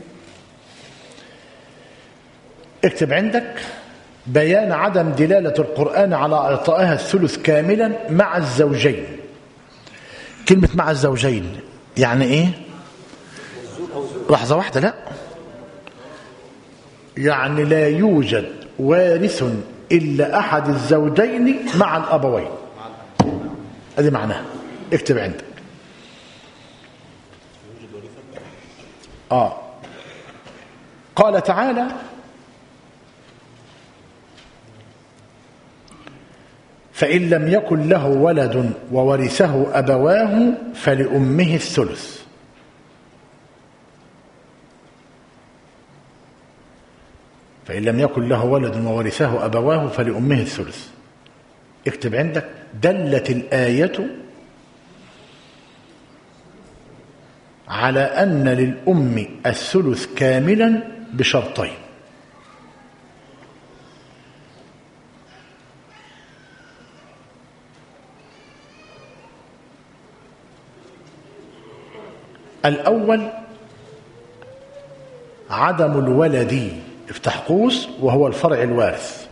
اكتب عندك بيان عدم دلالة القرآن على إعطائها الثلث كاملا مع الزوجين كلمة مع الزوجين يعني إيه لحظة واحدة لا يعني لا يوجد وارث إلا أحد الزوجين مع الأبوين هذه معناها اكتب عندك آه قال تعالى فإن لم يكن له ولد وورثه أبواه فلأمه الثلث فإن لم يكن له ولد وورثه أبواه فلأمه الثلث اكتب عندك دلت الآية على أن للأم الثلث كاملا بشرطين الأول عدم الولد افتح قوس وهو الفرع الوارث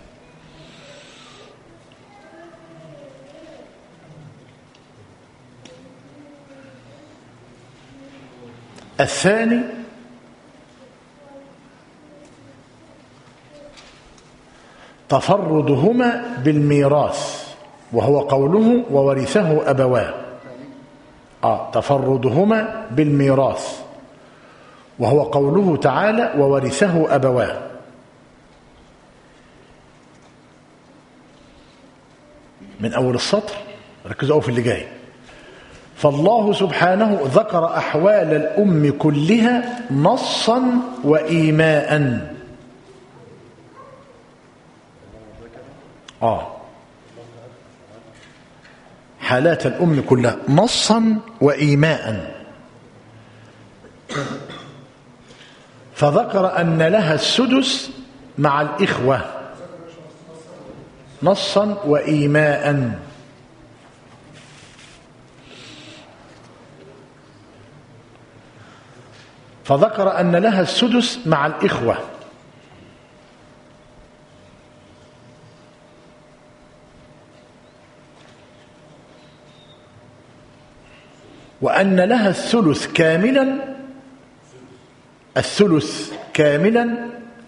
الثاني تفردهما بالميراث وهو قوله وورثه أبواه آه تفردهما بالميراث وهو قوله تعالى وورثه أبواه من أول السطر ركزوا أوي في اللي جاي فالله سبحانه ذكر أحوال الأم كلها نصا وإيماء آه حالات الأم كلها نصا وإيماء فذكر أن لها السدس مع الإخوة نصا وإيماء فذكر أن لها السدس مع الإخوة وأن لها الثلث كاملا الثلث كاملا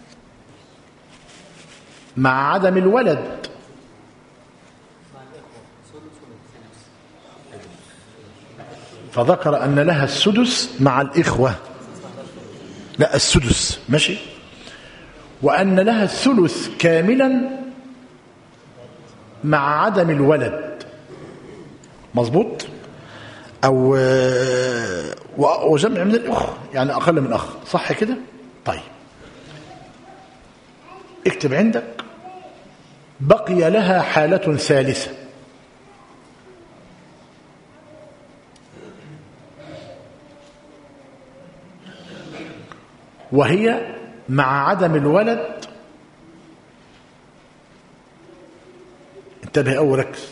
مع عدم الولد فذكر أن لها السدس مع الإخوة لا السدس ماشي وأن لها الثلث كاملا مع عدم الولد مظبوط أو وجمع من الأخ يعني أقل من أخ صح كده طيب اكتب عندك بقي لها حالة ثالثة وهي مع عدم الولد انتبه أول ركز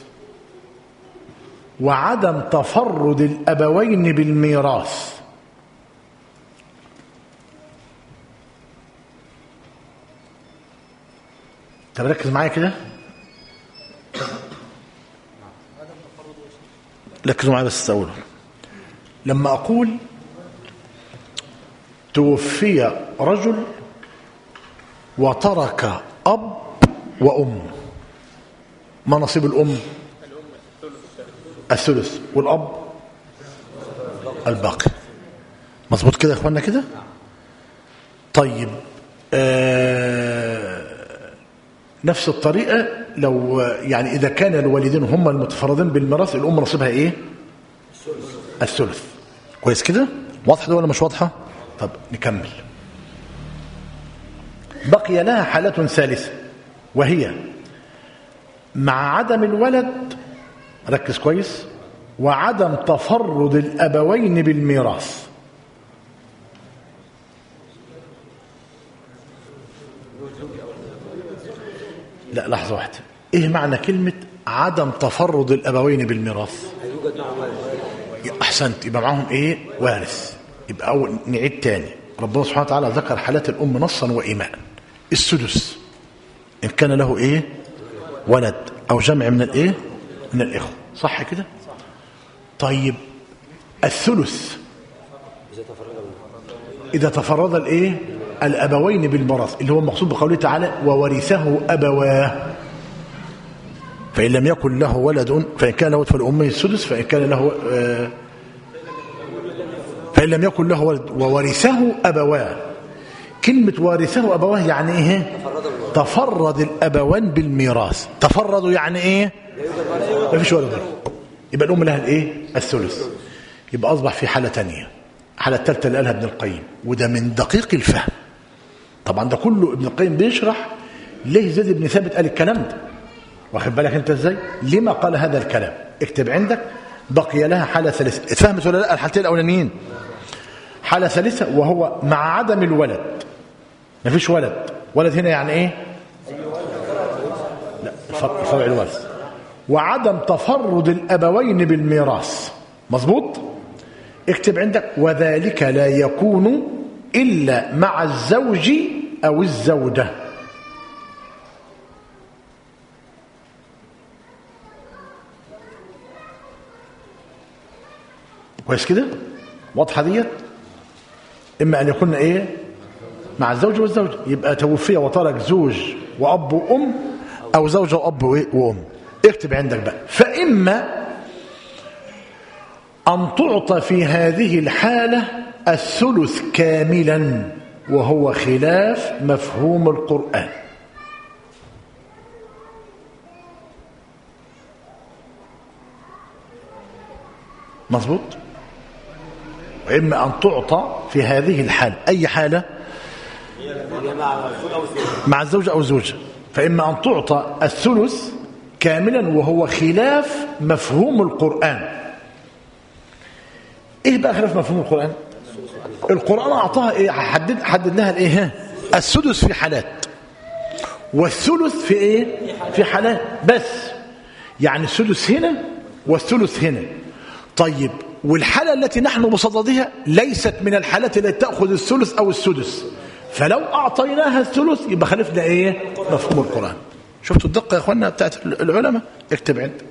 وعدم تفرد الأبوين بالميراث طب ركز معايا كده ركزوا معايا بس أولا لما أقول توفي رجل وترك أب وأم ما نصيب الأم الثلث والأب الباقي مظبوط كده يا اخوانا كده طيب آه نفس الطريقة لو يعني إذا كان الوالدين هم المتفردين بالميراث الأم نصيبها إيه الثلث كويس كده واضحة ده ولا مش واضحة طب نكمل بقي لها حالة ثالثة وهي مع عدم الولد ركز كويس وعدم تفرد الأبوين بالميراث لا لحظة واحدة ايه معنى كلمة عدم تفرد الأبوين بالميراث أحسنت يبقى معاهم ايه وارث يبقى أول نعيد تاني ربنا سبحانه وتعالى ذكر حالات الأم نصا وإيماء السدس إن كان له ايه ولد أو جمع من الايه من الإخوة صح كده طيب الثلث إذا تفرد الإيه الأبوين بالميراث اللي هو المقصود بقوله تعالى وورثه أبواه فإن لم يكن له ولد فإن كان له فالأمه السدس فإن كان له آه فإن لم يكن له ولد وورثه أبواه كلمة وارثه أبواه يعني إيه تفرد الأبوان بالميراث تفردوا يعني إيه ما فيش ولد يبقى الأم لها الإيه الثلث يبقى أصبح في حالة تانية الحالة الثالثة اللي قالها ابن القيم وده من دقيق الفهم طبعا ده كله ابن القيم بيشرح ليه زيد بن ثابت قال الكلام ده واخد بالك انت ازاي لما قال هذا الكلام اكتب عندك بقي لها حالة ثالثة اتفهمت ولا لا الحالتين الأولانيين حالة ثالثة وهو مع عدم الولد مفيش ولد ولد هنا يعني ايه لا الفرع, الفرع الوارث وعدم تفرد الأبوين بالميراث مظبوط اكتب عندك وذلك لا يكون إلا مع الزوج أو الزوجة كويس كده واضحة ديت إما أن يكون إيه مع الزوج والزوجة يبقى توفي وترك زوج وأب وأم أو زوجة وأب وإيه؟ وأم اكتب عندك بقى فإما أن تعطى في هذه الحالة الثلث كاملا وهو خلاف مفهوم القرآن مظبوط وإما أن تعطى في هذه الحالة أي حالة مع الزوجة أو الزوجة فإما أن تعطى الثلث كاملا وهو خلاف مفهوم القرآن إيه بقى خلاف مفهوم القرآن القرآن أعطاها إيه حدد, حدد لها الإيه ها؟ السدس في حالات والثلث في إيه في حالات بس يعني السدس هنا والثلث هنا طيب والحالة التي نحن بصددها ليست من الحالات التي تأخذ الثلث أو السدس فلو أعطيناها الثلث يبقى خالفنا إيه مفهوم القرآن شفتوا الدقة يا أخوانا بتاعت العلماء اكتب عندك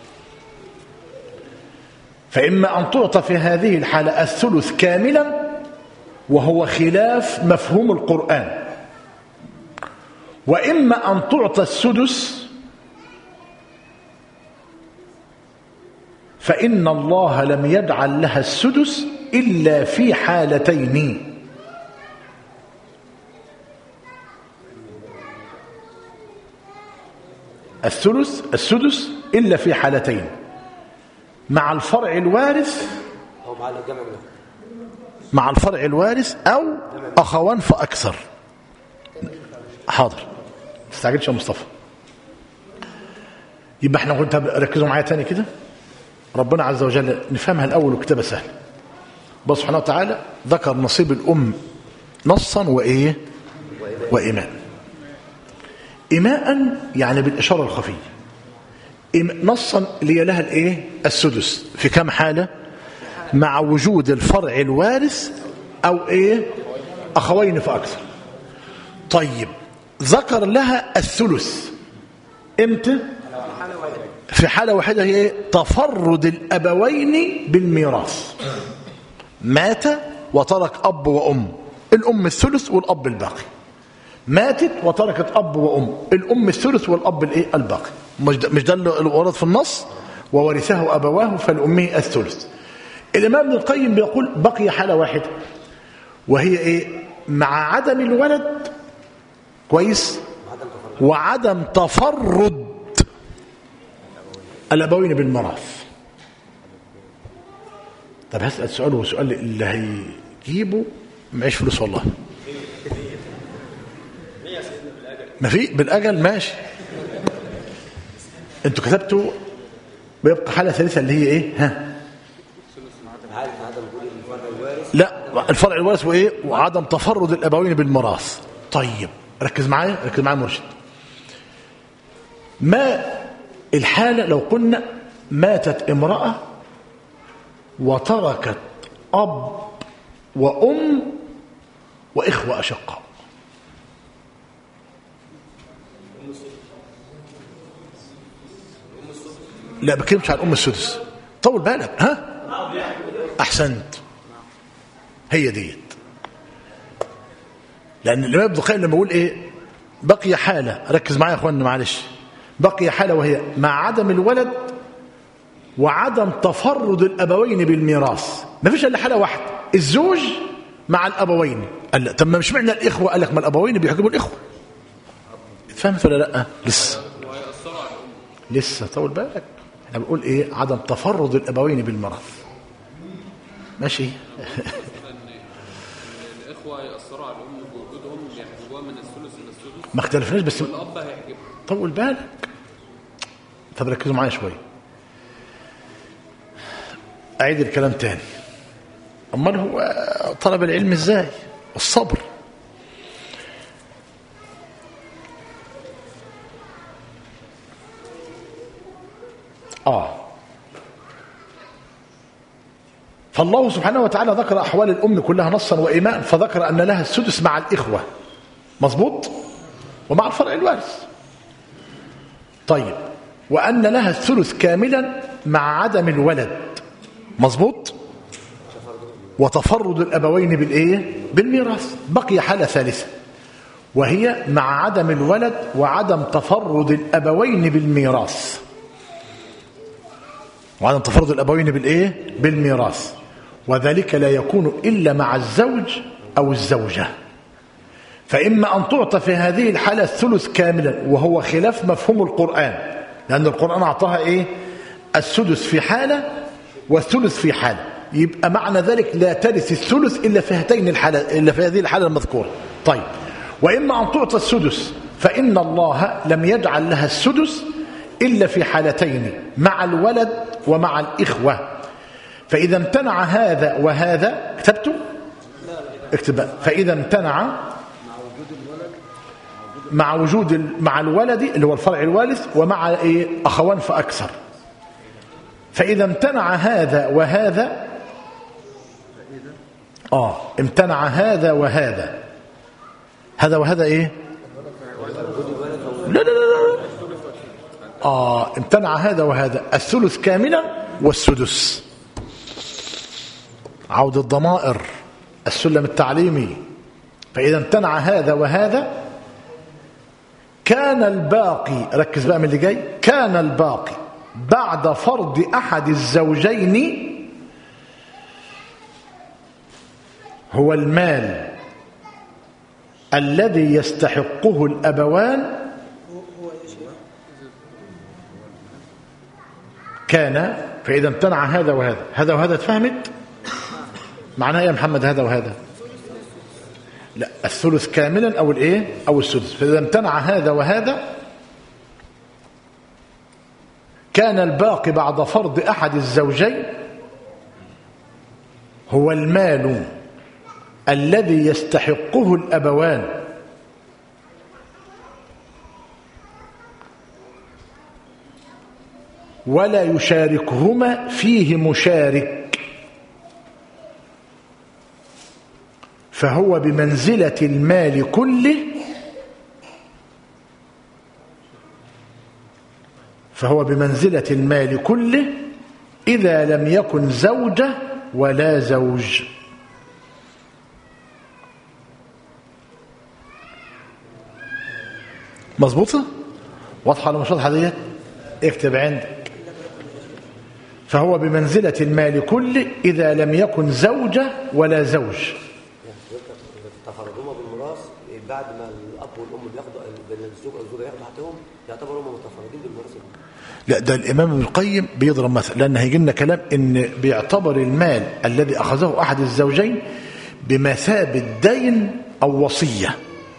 فإما أن تعطى في هذه الحالة الثلث كاملا وهو خلاف مفهوم القرآن وإما أن تعطى السدس فإن الله لم يجعل لها السدس إلا في حالتين الثلث السدس إلا في حالتين مع الفرع الوارث أو مع الجمع منه مع الفرع الوارث أو أخوان فأكثر حاضر ما تستعجلش يا مصطفى يبقى احنا كنت ركزوا معايا تاني كده ربنا عز وجل نفهمها الأول وكتابة سهل الله سبحانه وتعالى ذكر نصيب الأم نصا وإيه وإيمان إيماء يعني بالإشارة الخفية إيم- نصا اللي هي لها الإيه السدس في كم حالة مع وجود الفرع الوارث أو إيه أخوين فأكثر طيب ذكر لها الثلث امتى في حالة واحدة هي إيه؟ تفرد الأبوين بالميراث مات وترك أب وأم الأم الثلث والأب الباقي ماتت وتركت أب وأم الأم الثلث والأب الإيه الباقي مش ده, مش ده اللي ورد في النص وورثه أبواه فالأمه الثلث الإمام ابن القيم بيقول بقي حالة واحدة وهي إيه مع عدم الولد كويس وعدم تفرد الأبوين بالميراث طب هسأل سؤال وسؤال اللي هيجيبه معيش فلوس والله ما في بالأجل ماشي انتوا كتبتوا بيبقى حالة ثالثة اللي هي ايه ها عدم عدم وجود الفرع الوارث لا الفرع الوارث وايه وعدم تفرد الابوين بالميراث طيب ركز معايا ركز معايا مرشد ما الحالة لو قلنا ماتت امرأة وتركت أب وأم وإخوة أشقاء لا بكلمش عن أم السدس طول بالك ها أحسنت هي ديت لأن الإمام ابن القيم لما يقول إيه بقي حالة ركز معايا يا أخوانا معلش بقي حالة وهي مع عدم الولد وعدم تفرد الأبوين بالميراث ما فيش إلا حالة واحدة الزوج مع الأبوين قال لا طب ما مش معنى الإخوة قال لك ما الأبوين بيحجبوا الإخوة فهمت ولا لا لسه لسه طول بالك احنا بنقول ايه عدم تفرد الابوين بالميراث ماشي الاخوه هيأثروا على الام بوجودهم يحجبوها من الثلث الى السدس ما اختلفناش بس والاب هيحجبها طول بالك طب ركزوا معايا شويه اعيد الكلام تاني امال هو طلب العلم ازاي الصبر اه فالله سبحانه وتعالى ذكر احوال الام كلها نصا وايماء فذكر ان لها السدس مع الاخوه مظبوط ومع الفرع الوارث طيب وأن لها الثلث كاملا مع عدم الولد مظبوط وتفرد الأبوين بالإيه بالميراث بقي حالة ثالثة وهي مع عدم الولد وعدم تفرد الأبوين بالميراث وعدم تفرد الأبوين بالإيه؟ بالميراث وذلك لا يكون إلا مع الزوج أو الزوجة فإما أن تعطى في هذه الحالة الثلث كاملا وهو خلاف مفهوم القرآن لأن القرآن أعطاها إيه؟ السدس في حالة والثلث في حالة يبقى معنى ذلك لا ترث الثلث إلا في هاتين الحالة إلا في هذه الحالة المذكورة طيب وإما أن تعطى السدس فإن الله لم يجعل لها السدس إلا في حالتين مع الولد ومع الإخوة فإذا امتنع هذا وهذا كتبته اكتب بقى. فإذا امتنع مع وجود ال- مع الولد اللي هو الفرع الوارث ومع إيه؟ أخوان فأكثر فإذا امتنع هذا وهذا آه امتنع هذا وهذا هذا وهذا إيه لا لا لا لا آه امتنع هذا وهذا الثلث كاملا والسدس عود الضمائر السلم التعليمي فإذا امتنع هذا وهذا كان الباقي ركز بقى من اللي جاي كان الباقي بعد فرض أحد الزوجين هو المال الذي يستحقه الأبوان كان فإذا امتنع هذا وهذا هذا وهذا اتفهمت معناها إيه يا محمد هذا وهذا لا الثلث كاملا أو الإيه أو السدس فإذا امتنع هذا وهذا كان الباقي بعد فرض أحد الزوجين هو المال الذي يستحقه الأبوان ولا يشاركهما فيه مشارك فهو بمنزلة المال كله فهو بمنزلة المال كله إذا لم يكن زوجة ولا زوج مظبوطة واضحة ولا مش واضحة ديت اكتب عندك فهو بمنزلة المال كله إذا لم يكن زوجة ولا زوج تفردهما بالميراث بعد ما الاب والام بياخدوا بين الزوج والزوجه ياخدوا حقهم يعتبروا هم متفردين بالميراث لا ده الإمام ابن القيم بيضرب مثل لأن هيجي لنا كلام إن بيعتبر المال الذي أخذه أحد الزوجين بمثابة دين أو وصية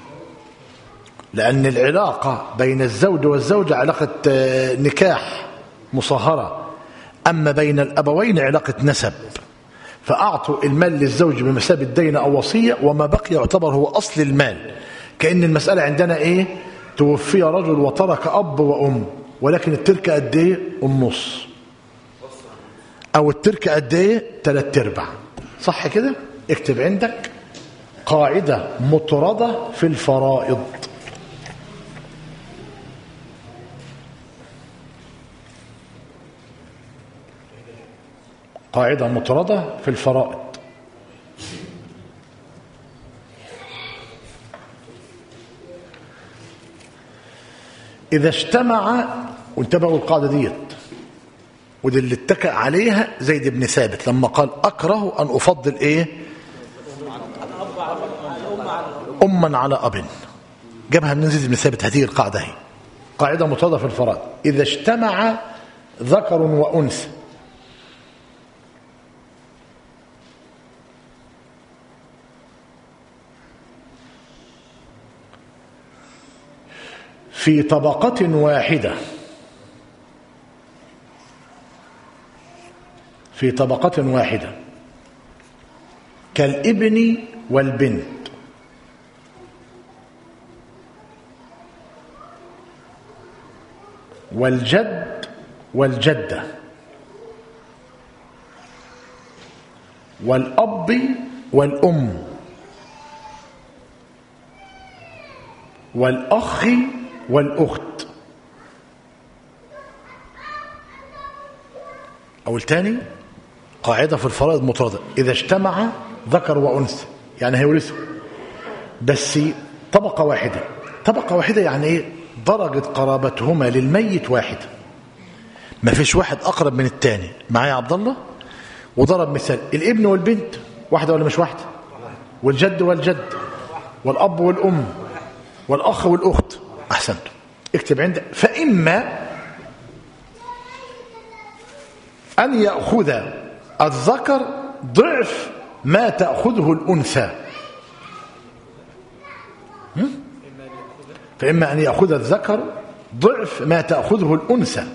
لأن العلاقة بين الزوج والزوجة علاقة آه، نكاح مصاهرة أما بين الأبوين علاقة نسب فأعطوا المال للزوج بمثابة دين أو وصية وما بقي يعتبر هو أصل المال كأن المسألة عندنا إيه توفي رجل وترك أب وأم ولكن التركة قد إيه النص أو التركة قد إيه تلات أرباع صح كده اكتب عندك قاعدة مطردة في الفرائض قاعدة مطردة في الفرائض إذا اجتمع وانتبهوا القاعدة ديت ودي اللي اتكأ عليها زيد بن ثابت لما قال أكره أن أفضل إيه أما على أب جابها من زيد بن ثابت هذه القاعدة هي قاعدة مطردة في الفرائض إذا اجتمع ذكر وأنثى في طبقة واحدة في طبقة واحدة كالابن والبنت والجد والجدة والأب والأم والأخ والأخت أو الثاني قاعدة في الفرائض مطردة إذا اجتمع ذكر وأنثى يعني هيورثوا بس طبقة واحدة طبقة واحدة يعني ايه درجة قرابتهما للميت واحدة ما فيش واحد أقرب من التاني معايا يا عبد الله وضرب مثال الابن والبنت واحدة ولا مش واحدة والجد والجد والأب والأم والأخ والأخت أحسنت اكتب عندك فإما أن يأخذ الذكر ضعف ما تأخذه الأنثى هم؟ فإما أن يأخذ الذكر ضعف ما تأخذه الأنثى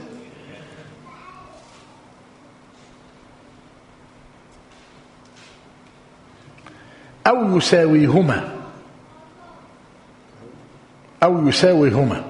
أو يساويهما أو يساويهما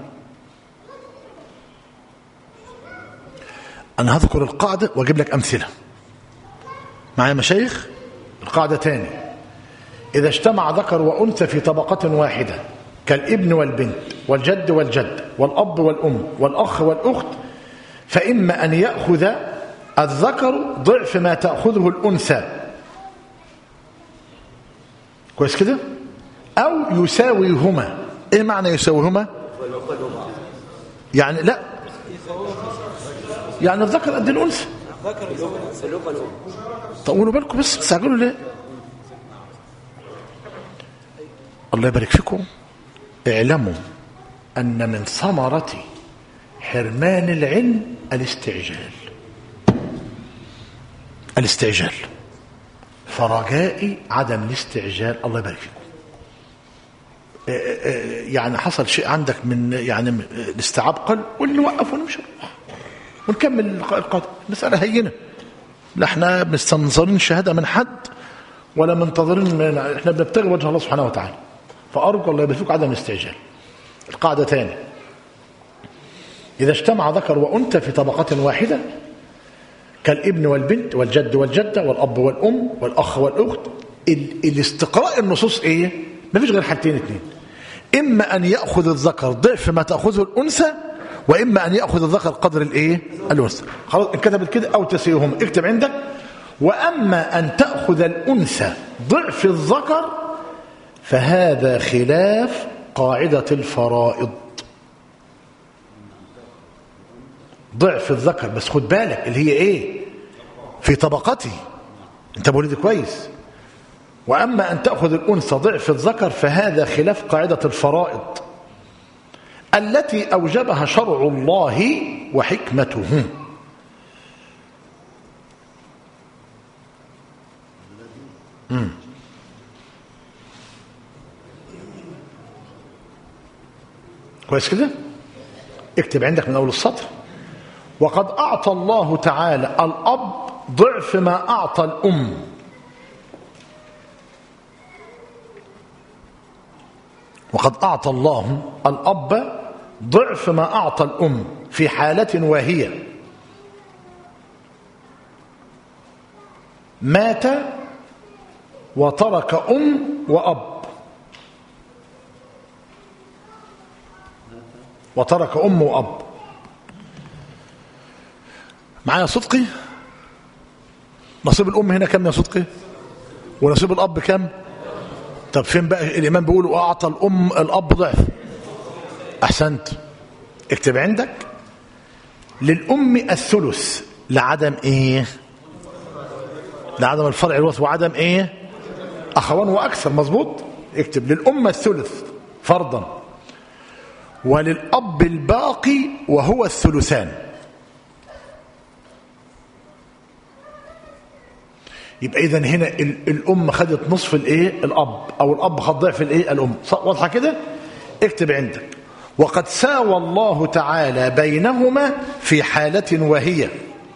أنا هذكر القاعدة وأجيب لك أمثلة معايا مشايخ القاعدة تاني إذا اجتمع ذكر وأنثى في طبقة واحدة كالابن والبنت والجد والجد والأب والأم والأخ والأخت فإما أن يأخذ الذكر ضعف ما تأخذه الأنثى كويس كده أو يساويهما إيه معنى يساويهما يعني لا يعني الذكر قد الأنثى طولوا بالكم بس تستعجلوا ليه الله يبارك فيكم اعلموا أن من ثمرة حرمان العلم الاستعجال الاستعجال فرجائي عدم الاستعجال الله يبارك فيكم يعني حصل شيء عندك من يعني الاستيعاب قل واللي وقف ونمشي ونكمل القادم مسألة هينة لا احنا مستنظرين شهادة من حد ولا منتظرين من احنا بنبتغي وجه الله سبحانه وتعالى فأرجو الله يبارك فيكم عدم الاستعجال القاعدة تاني إذا اجتمع ذكر وأنثى في طبقة واحدة كالابن والبنت والجد والجدة والأب والأم والأخ والأخت ال- الاستقراء النصوص إيه؟ ما فيش غير حاجتين اتنين إما أن يأخذ الذكر ضعف ما تأخذه الأنثى وإما أن يأخذ الذكر قدر الإيه؟ الأنثى خلاص انكتبت كده أو تسيهم اكتب عندك وأما أن تأخذ الأنثى ضعف الذكر فهذا خلاف قاعدة الفرائض ضعف الذكر بس خد بالك اللي هي ايه في طبقته انت مولد كويس واما ان تاخذ الانثى ضعف الذكر فهذا خلاف قاعده الفرائض التي اوجبها شرع الله وحكمته مم. كويس كده اكتب عندك من اول السطر وقد أعطى الله تعالى الأب ضعف ما أعطى الأم وقد أعطى الله الأب ضعف ما أعطى الأم في حالة واهية مات وترك أم وأب وترك أم وأب معايا صدقي نصيب الأم هنا كم يا صدقي ونصيب الأب كم طب فين بقى الإمام بيقول وأعطى الأم الأب ضعف أحسنت اكتب عندك للأم الثلث لعدم إيه لعدم الفرع الوث وعدم إيه أخوان وأكثر مظبوط اكتب للأم الثلث فرضا وللأب الباقي وهو الثلثان يبقى اذا هنا ال- الام خدت نصف الايه الاب او الاب خد ضعف الايه الام ص- واضحه كده اكتب عندك وقد ساوى الله تعالى بينهما في حاله وهي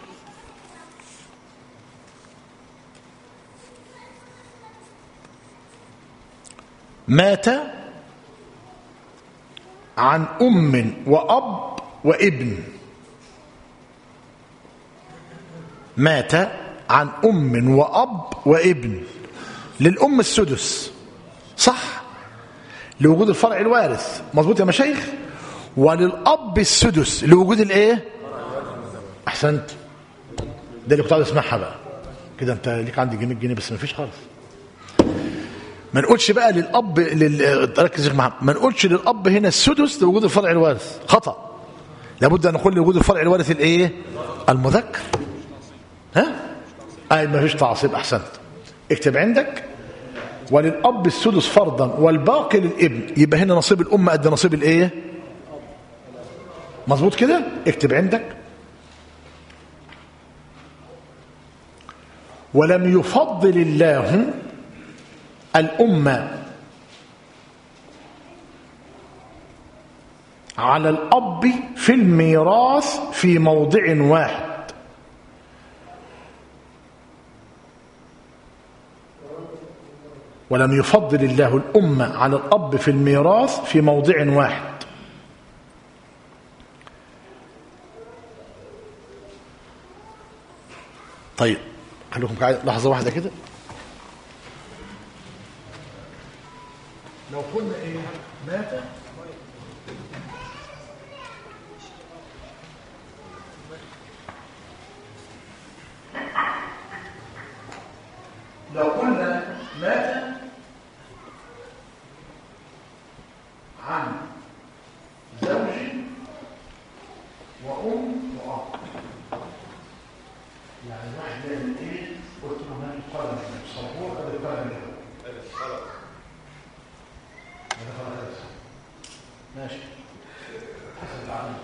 مات عن ام واب وابن مات عن أم وأب وابن للأم السدس صح لوجود الفرع الوارث مظبوط يا مشايخ وللأب السدس لوجود الايه أحسنت ده اللي كنت عاوز اسمعها بقى كده انت ليك عندي جنيه جنيه بس ما فيش خالص ما نقولش بقى للاب لل... ركز يا شيخ محمد ما نقولش للاب هنا السدس لوجود الفرع الوارث خطا لابد ان نقول لوجود الفرع الوارث الايه المذكر ها اي ما فيش تعصيب احسنت اكتب عندك وللاب السدس فرضا والباقي للابن يبقى هنا نصيب الام قد نصيب الايه مظبوط كده اكتب عندك ولم يفضل الله الأمة على الأب في الميراث في موضع واحد ولم يفضل الله الأمة على الأب في الميراث في موضع واحد طيب خليكم قاعد لحظة واحدة كده لو قلنا ايه مات لو قلنا مات عن زوج وأم وأب يعني واحد من ايه قلت له مات قلم صبور قد قلم له هذا خلاص ماشي حسب العمل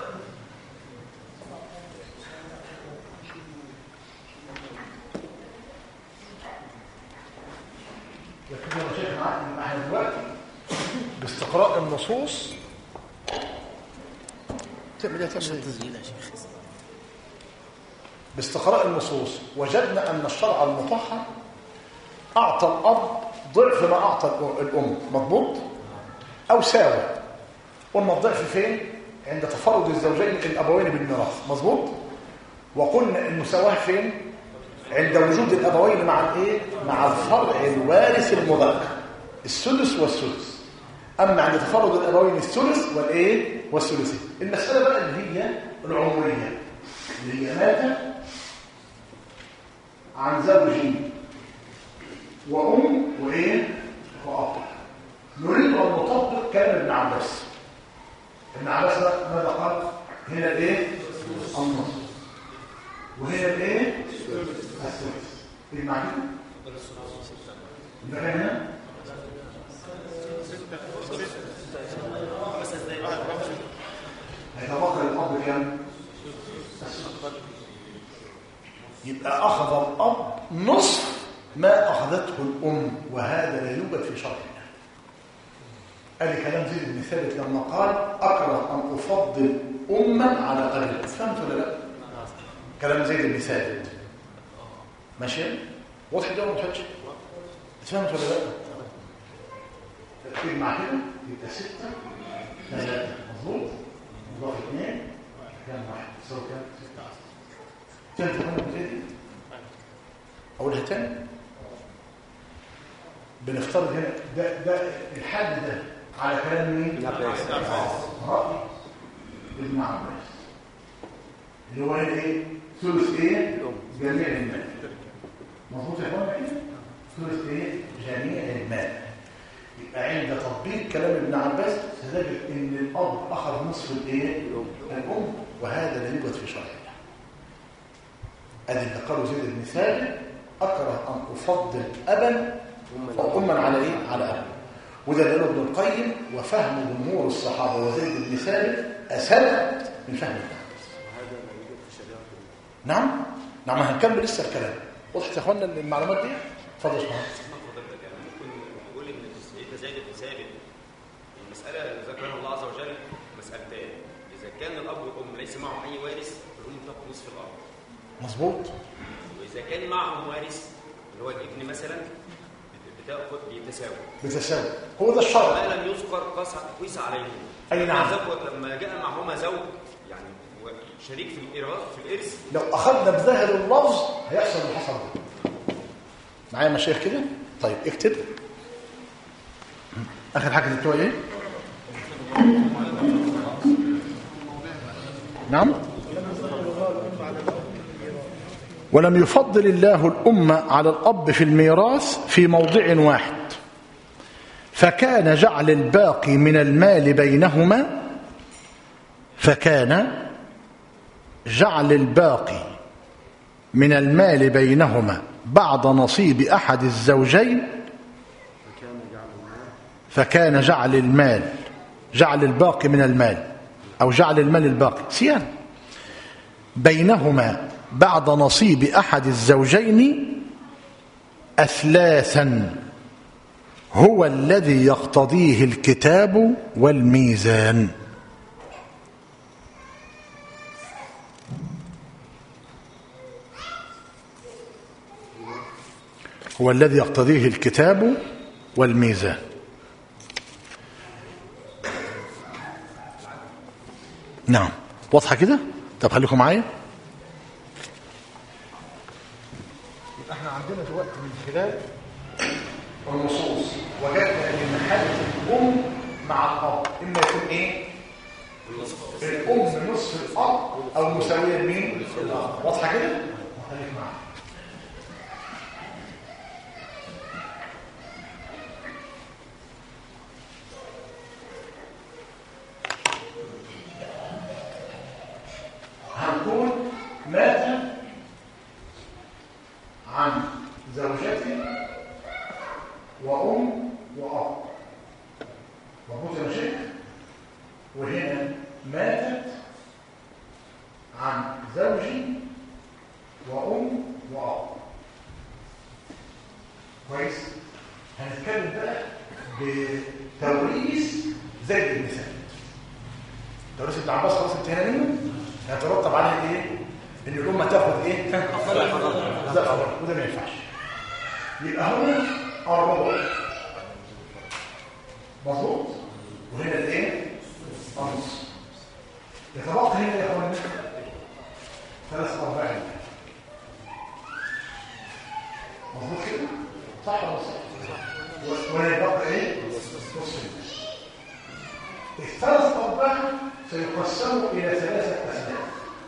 لكن انا شايف معاك ان احنا دلوقتي باستقراء النصوص تعمل ايه تعمل ايه باستقراء النصوص وجدنا ان الشرع المطهر اعطى الاب ضعف ما اعطى الام مضبوط او ساوى قلنا الضعف فين عند تفرد الزوجين الابوين بالميراث مظبوط وقلنا المساواه فين عند وجود الابوين مع الايه مع الفرع الوارث المذكر السدس والسدس اما عند تفرد الابوين الثلث والايه والثلثين المساله بقى اللي هي العمريه اللي هي مات عن زوج وام وايه واب نريد ان نطبق كلام ابن عباس ابن عباس ده ماذا قال هنا الايه النص وهنا الايه الثلث ايه المعنى يبقى هنا هيتبقى الاب كام يبقى اخذ الاب نصف ما اخذته الام وهذا لا يوجد في شرعنا ادي كلام زيد بن ثابت لما قال اكره ان افضل اما على ابي فهمت ولا لا كلام زيد بن ثابت ماشي واضح ده ولا ما وضحتش فهمت ولا لا تكتب مع كده يبقى ستة ثلاثة مظبوط مضاف اثنين كام واحد تساوي كام؟ ستة تاني كمان زي دي أقولها تاني بنفترض هنا ده ده الحد ده على كلام مين؟ رأي ابن عباس اللي هو ايه؟ ثلث ايه؟ جميع المال مظبوط يا اخوانا كده؟ ثلث ايه؟ جميع المال يبقى عند تطبيق كلام ابن عباس ستجد ان الاب اخذ نصف الايه؟ الام وهذا لا يوجد في شرعنا ادي اللي قاله زيد بن ثابت اكره ان افضل ابا او اما على ايه؟ على اب وده قاله ابن القيم وفهم جمهور الصحابه وزيد بن ثابت اسهل من فهم ابن عباس نعم نعم هنكمل لسه الكلام وضحت يا اخوانا المعلومات دي اتفضل يا باشمهندس نقول ان سيدنا زيد بن ثابت المساله اللي ذكرها الله عز وجل مسالتان اذا كان الاب والام ليس معهم اي وارث الام تاخذ نصف الارض مظبوط واذا كان معهم وارث اللي هو الابن مثلا بتاخذ بيتساوى بتساوي هو ده الشرع ما لم يذكر قاس قيس عليه أي نعم. لما زوج- لما جاء معهما زوج يعني هو شريك في الإيراث في الارث لو اخذنا بظاهر اللفظ هيحصل اللي حصل ده معايا مشايخ كده طيب اكتب اخر حاجه كتبتوها ايه نعم ولم يفضل الله الأمة على الأب في الميراث في موضع واحد فكان جعل الباقي من المال بينهما فكان جعل الباقي من المال بينهما بعد نصيب أحد الزوجين فكان جعل المال جعل الباقي من المال أو جعل المال الباقي سيان بينهما بعد نصيب أحد الزوجين أثلاثا هو الذي يقتضيه الكتاب والميزان هو الذي يقتضيه الكتاب والميزان نعم واضحة كده طب خليكم معايا احنا عندنا دلوقتي من خلال النصوص وجدنا ان حاله الام مع الاب اما يكون ايه الام نصف الاب او مساويه لمين الاب واضحه كده خليك معايا هنكون مات عن زوجتي وأم وأب مظبوط يا شيخ وهنا ماتت عن زوجي وأم وأب كويس هنتكلم بقى بتوريث زي المثال توريث ابن عباس خلاص انتهينا منه هيترتب عليه ايه ان الامه تاخد ايه ده الأول وده ما ينفعش يبقى هنا الربع مظبوط وهنا الايه النص يتبقى هنا يا اخوانا ثلاث ارباع مظبوط كده صح ولا صح وهنا يبقى ايه نص الثلاث ارباع سيقسموا الى ثلاثه اسباب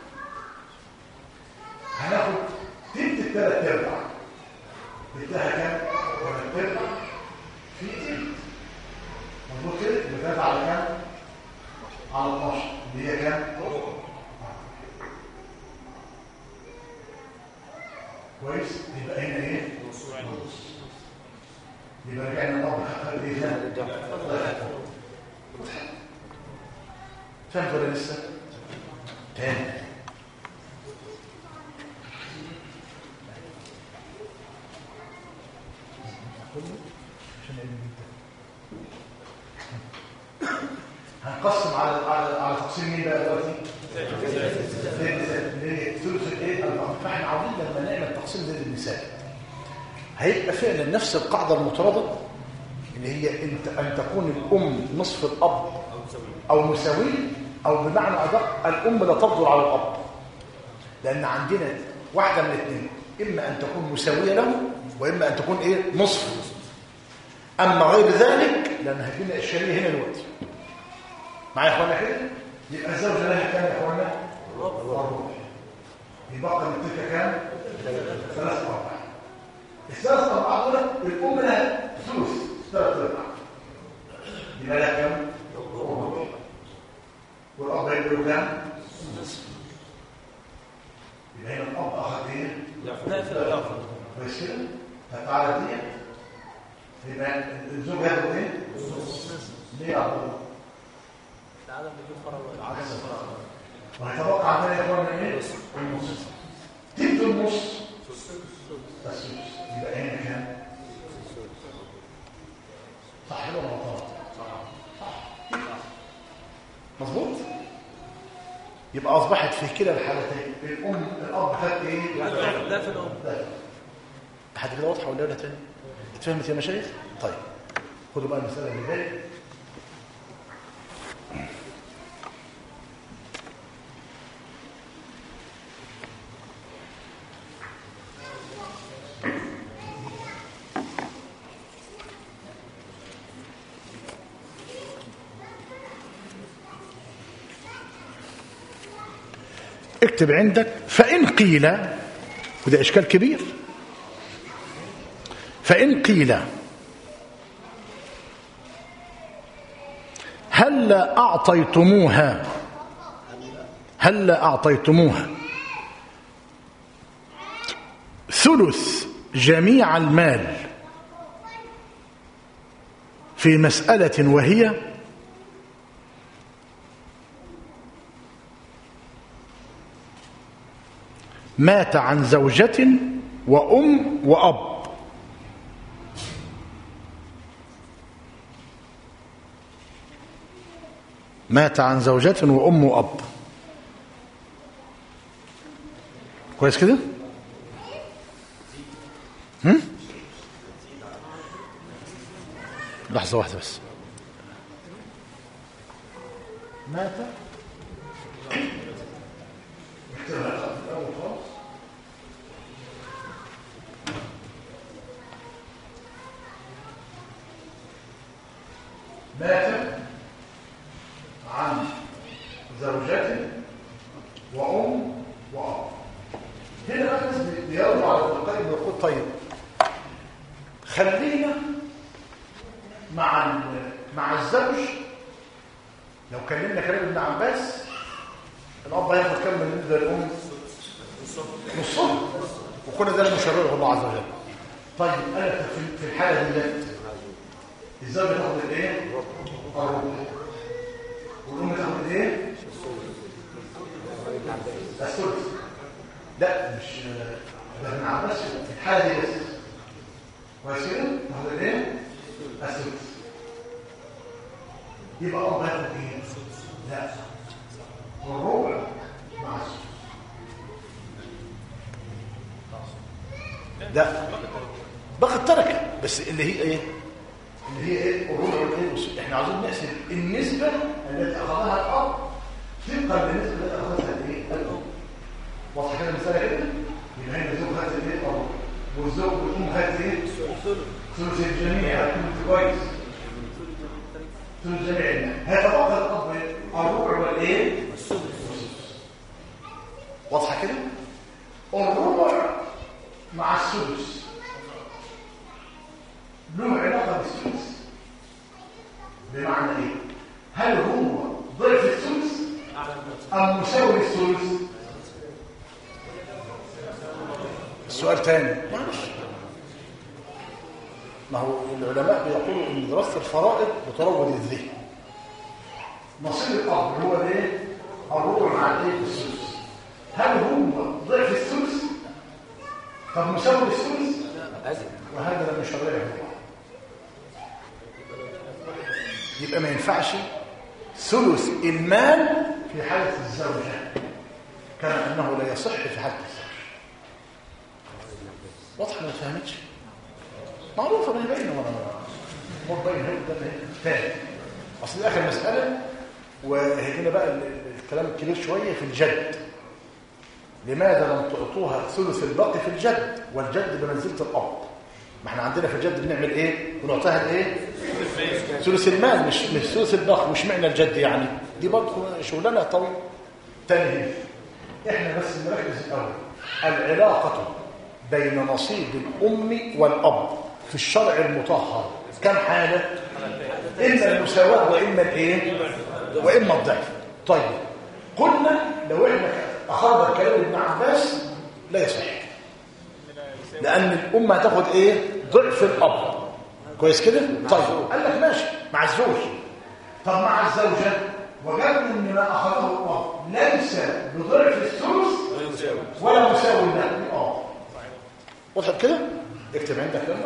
هناخد تلت الثلاث ارباع بدها كام ثلاث ارباع في تلت مظبوط كده بثلاثة على كام على 12 اللي هي كام كويس يبقى هنا ايه نص يبقى رجعنا الارض خدت ايه هنا فهمت ولا لسه تاني هنقسم على على على تقسيم مين بقى دلوقتي؟ ثلث الايه؟ البعض فاحنا عاوزين لما نعمل تقسيم زي المثال هيبقى فعلا نفس القاعده المطرده اللي هي انت ان تكون الام نصف الاب او مساويه او بمعنى ادق الام لا تفضل على الاب لان عندنا واحده من الاثنين اما ان تكون مساويه له واما ان تكون ايه نصف اما غير ذلك لان هتجينا الاشكاليه هنا دلوقتي معايا يا اخوانا كده يبقى الزوجه لها كام يا اخوانا ربع يبقى من تلك كام ثلاث ارباع الثلاث ارباع دول الام لها ثلث ثلاث ارباع يبقى لها كام ربع والاب هيبقى له كام يبقى هنا الاب اخذ ايه لا في الإضافة كويس كده فتعالى دي يبقى الزوج هياخد ايه ليه يا عبد الله العدم بيجيب فرق العدم فرق وهيتبقى عندنا يا اخوانا ايه النص تلت النص بس يبقى هنا كام صح ولا غلطان صح مظبوط يبقى اصبحت في كلا الحالتين الام الاب خد ايه لا في الأم لا لحد كده واضحه ولا لا تاني اتفهمت يا مشايخ طيب خدوا بقى المساله اللي جايه اكتب عندك فإن قيل وده إشكال كبير فإن قيل هل أعطيتموها هل أعطيتموها ثلث جميع المال في مسألة وهي مات عن زوجة وأم وأب مات عن زوجة وأم وأب كويس كده هم؟ لحظة واحدة بس مات مات عن زوجته وأم وأب هنا بقى الناس بيرضوا على ابن القيم ويقول طيب خلينا مع ال- مع الزوج لو كلمنا كلام ابن عباس الاب هياخد كام من بالنسبه للام نصها وكل ده اللي مشرعه الله عز وجل طيب انا في في الحاله دي الزوج ياخد الايه الربع والام تاخد الايه الثلث لا مش ده ابن عباس في الحاله دي بس كويس كده تاخد الايه الثلث يبقى الله ياخد ايه لا والربع مع الثلث لا باقي التركه بس اللي هي ايه اللي هي ايه الربع والايه والثلث. احنا عاوزين نحسب النسبه التي اخذها الاب طبقا للنسبه التي اخذها الايه الام واضح كده المساله كده يبقى هنا الزوج خد الايه الاب والزوج والام خدت ايه ثلث الجميع هتكون كويس ثلث الجميع هيتبقى الاب إيه؟ الربع والايه واضحه كده الربع مع السدس له علاقه بالسدس بمعنى ايه هل هو ضعف السدس ام مساوي الثلث السؤال تاني معلش ما هو العلماء بيقولوا ان دراسه الفرائض بتروض الذهن نصيب الاب هو الايه الربع مع الايه السدس هل هو ضعف الثلث طب مساوي الثلث وهذا لم يشرعه الله يبقى ما ينفعش ثلث المال في حالة الزوجة كما أنه لا يصح في حالة الزوج واضحة ما فهمتش معروفة من بين ولا مر بين هنا ده فاهم أصل دي آخر مسألة وهيجينا بقى ال- ال- الكلام الكبير شوية في الجد لماذا لم تعطوها ثلث الباقي في الجد والجد بمنزلة الأب ما احنا عندنا في الجد بنعمل ايه بنعطيها الايه ثلث المال مش مش ثلث الباقي مش معنى الجد يعني دي برضه شغلانه طويله تاني احنا بس نركز الاول العلاقه بين نصيب الام والاب في الشرع المطهر كم حاله اما المساواه واما الايه واما الضعف طيب قلنا لو احنا اخذنا كلام ابن عباس لا يصح لان الام هتاخد ايه ضعف الاب كويس كده طيب قال لك ماشي مع الزوج طب مع الزوجه وجدنا ان ما اخذه الاب ليس بضعف الثلث ولا مساوي له اه وضحت كده اكتب عندك يلا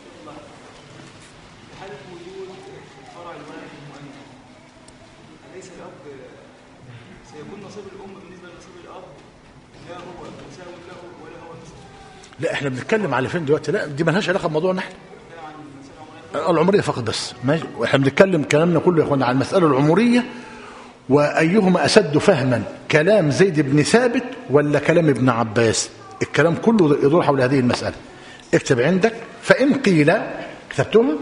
حالة وجود فرع الواحد المؤنث أليس الأب سيكون نصيب الأم بالنسبة لنصيب الأب لا هو مساوي له ولا هو نصيب لا احنا بنتكلم على فين دلوقتي لا دي مالهاش علاقه بموضوعنا احنا عن المسألة عمرها العمريه فقط بس ماشي واحنا بنتكلم كلامنا كله يا اخوانا عن المساله العمريه وايهما اشد فهما كلام زيد بن ثابت ولا كلام ابن عباس الكلام كله يدور حول هذه المساله اكتب عندك فان قيل كتبتها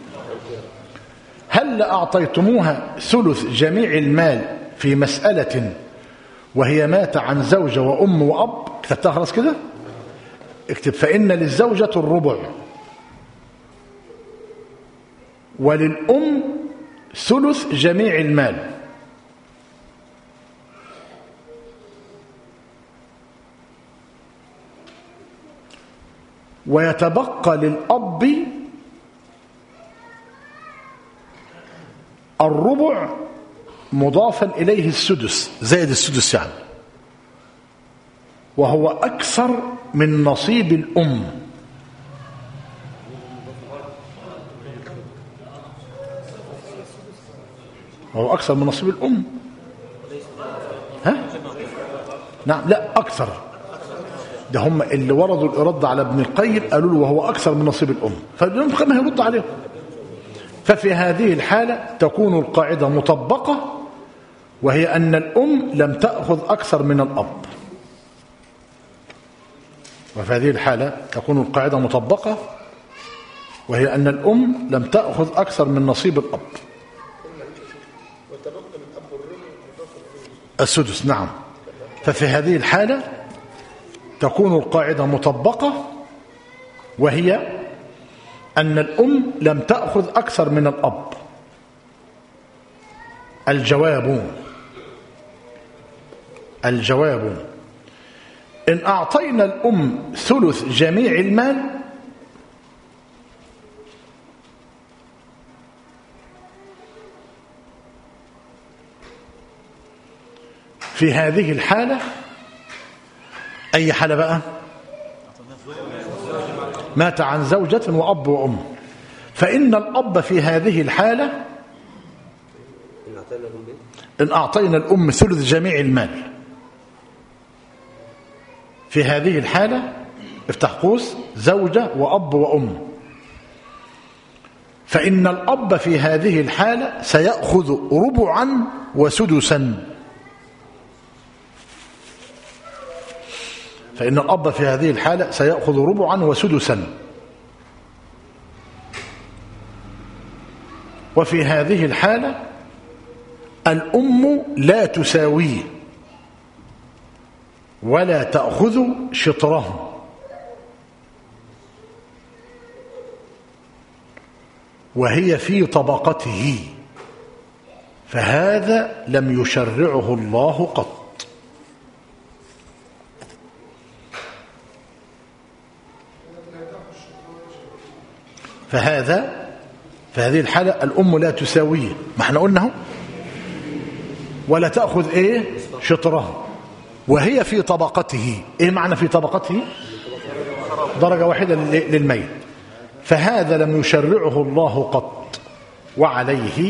هل اعطيتموها ثلث جميع المال في مساله وهي مات عن زوجه وام واب كتبتها خلاص كده اكتب فان للزوجه الربع وللأم ثلث جميع المال ويتبقى للأب الربع مضافا إليه السدس زائد السدس يعني وهو أكثر من نصيب الأم وهو أكثر من نصيب الأم ها؟ نعم لا أكثر ده هم اللي وردوا الإرادة على ابن القيم قالوا له وهو أكثر من نصيب الأم فابن القيم هيرد عليهم ففي هذه الحالة تكون القاعدة مطبقة وهي أن الأم لم تأخذ أكثر من الأب وفي هذه الحالة تكون القاعدة مطبقة وهي أن الأم لم تأخذ أكثر من نصيب الأب السدس نعم ففي هذه الحالة تكون القاعدة مطبقة وهي أن الأم لم تأخذ أكثر من الأب الجواب الجواب إن أعطينا الأم ثلث جميع المال في هذه الحالة أي حالة بقى مات عن زوجة وأب وأم فإن الأب في هذه الحالة إن أعطينا لهم بيت إن أعطينا الأم ثلث جميع المال في هذه الحالة افتح قوس زوجة وأب وأم فإن الأب في هذه الحالة سيأخذ ربعا وسدسا فإن الأب في هذه الحالة سيأخذ ربعا وسدسا وفي هذه الحالة الأم لا تساويه ولا تأخذ شطره وهي في طبقته فهذا لم يشرعه الله قط فهذا في هذه الحالة الأم لا تساويه ما احنا قلنا اهو ولا تأخذ ايه شطره وهي في طبقته ايه معنى في طبقته درجة واحدة لل- للميت فهذا لم يشرعه الله قط وعليه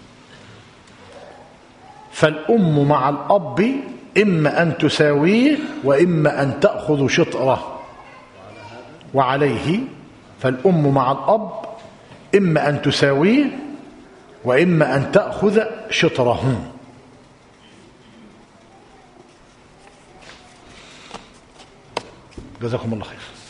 فالأم مع الأب إما أن تساويه وإما أن تأخذ شطره وعليه فالأم مع الأب إما أن تساويه وإما أن تأخذ شطره جزاكم الله خير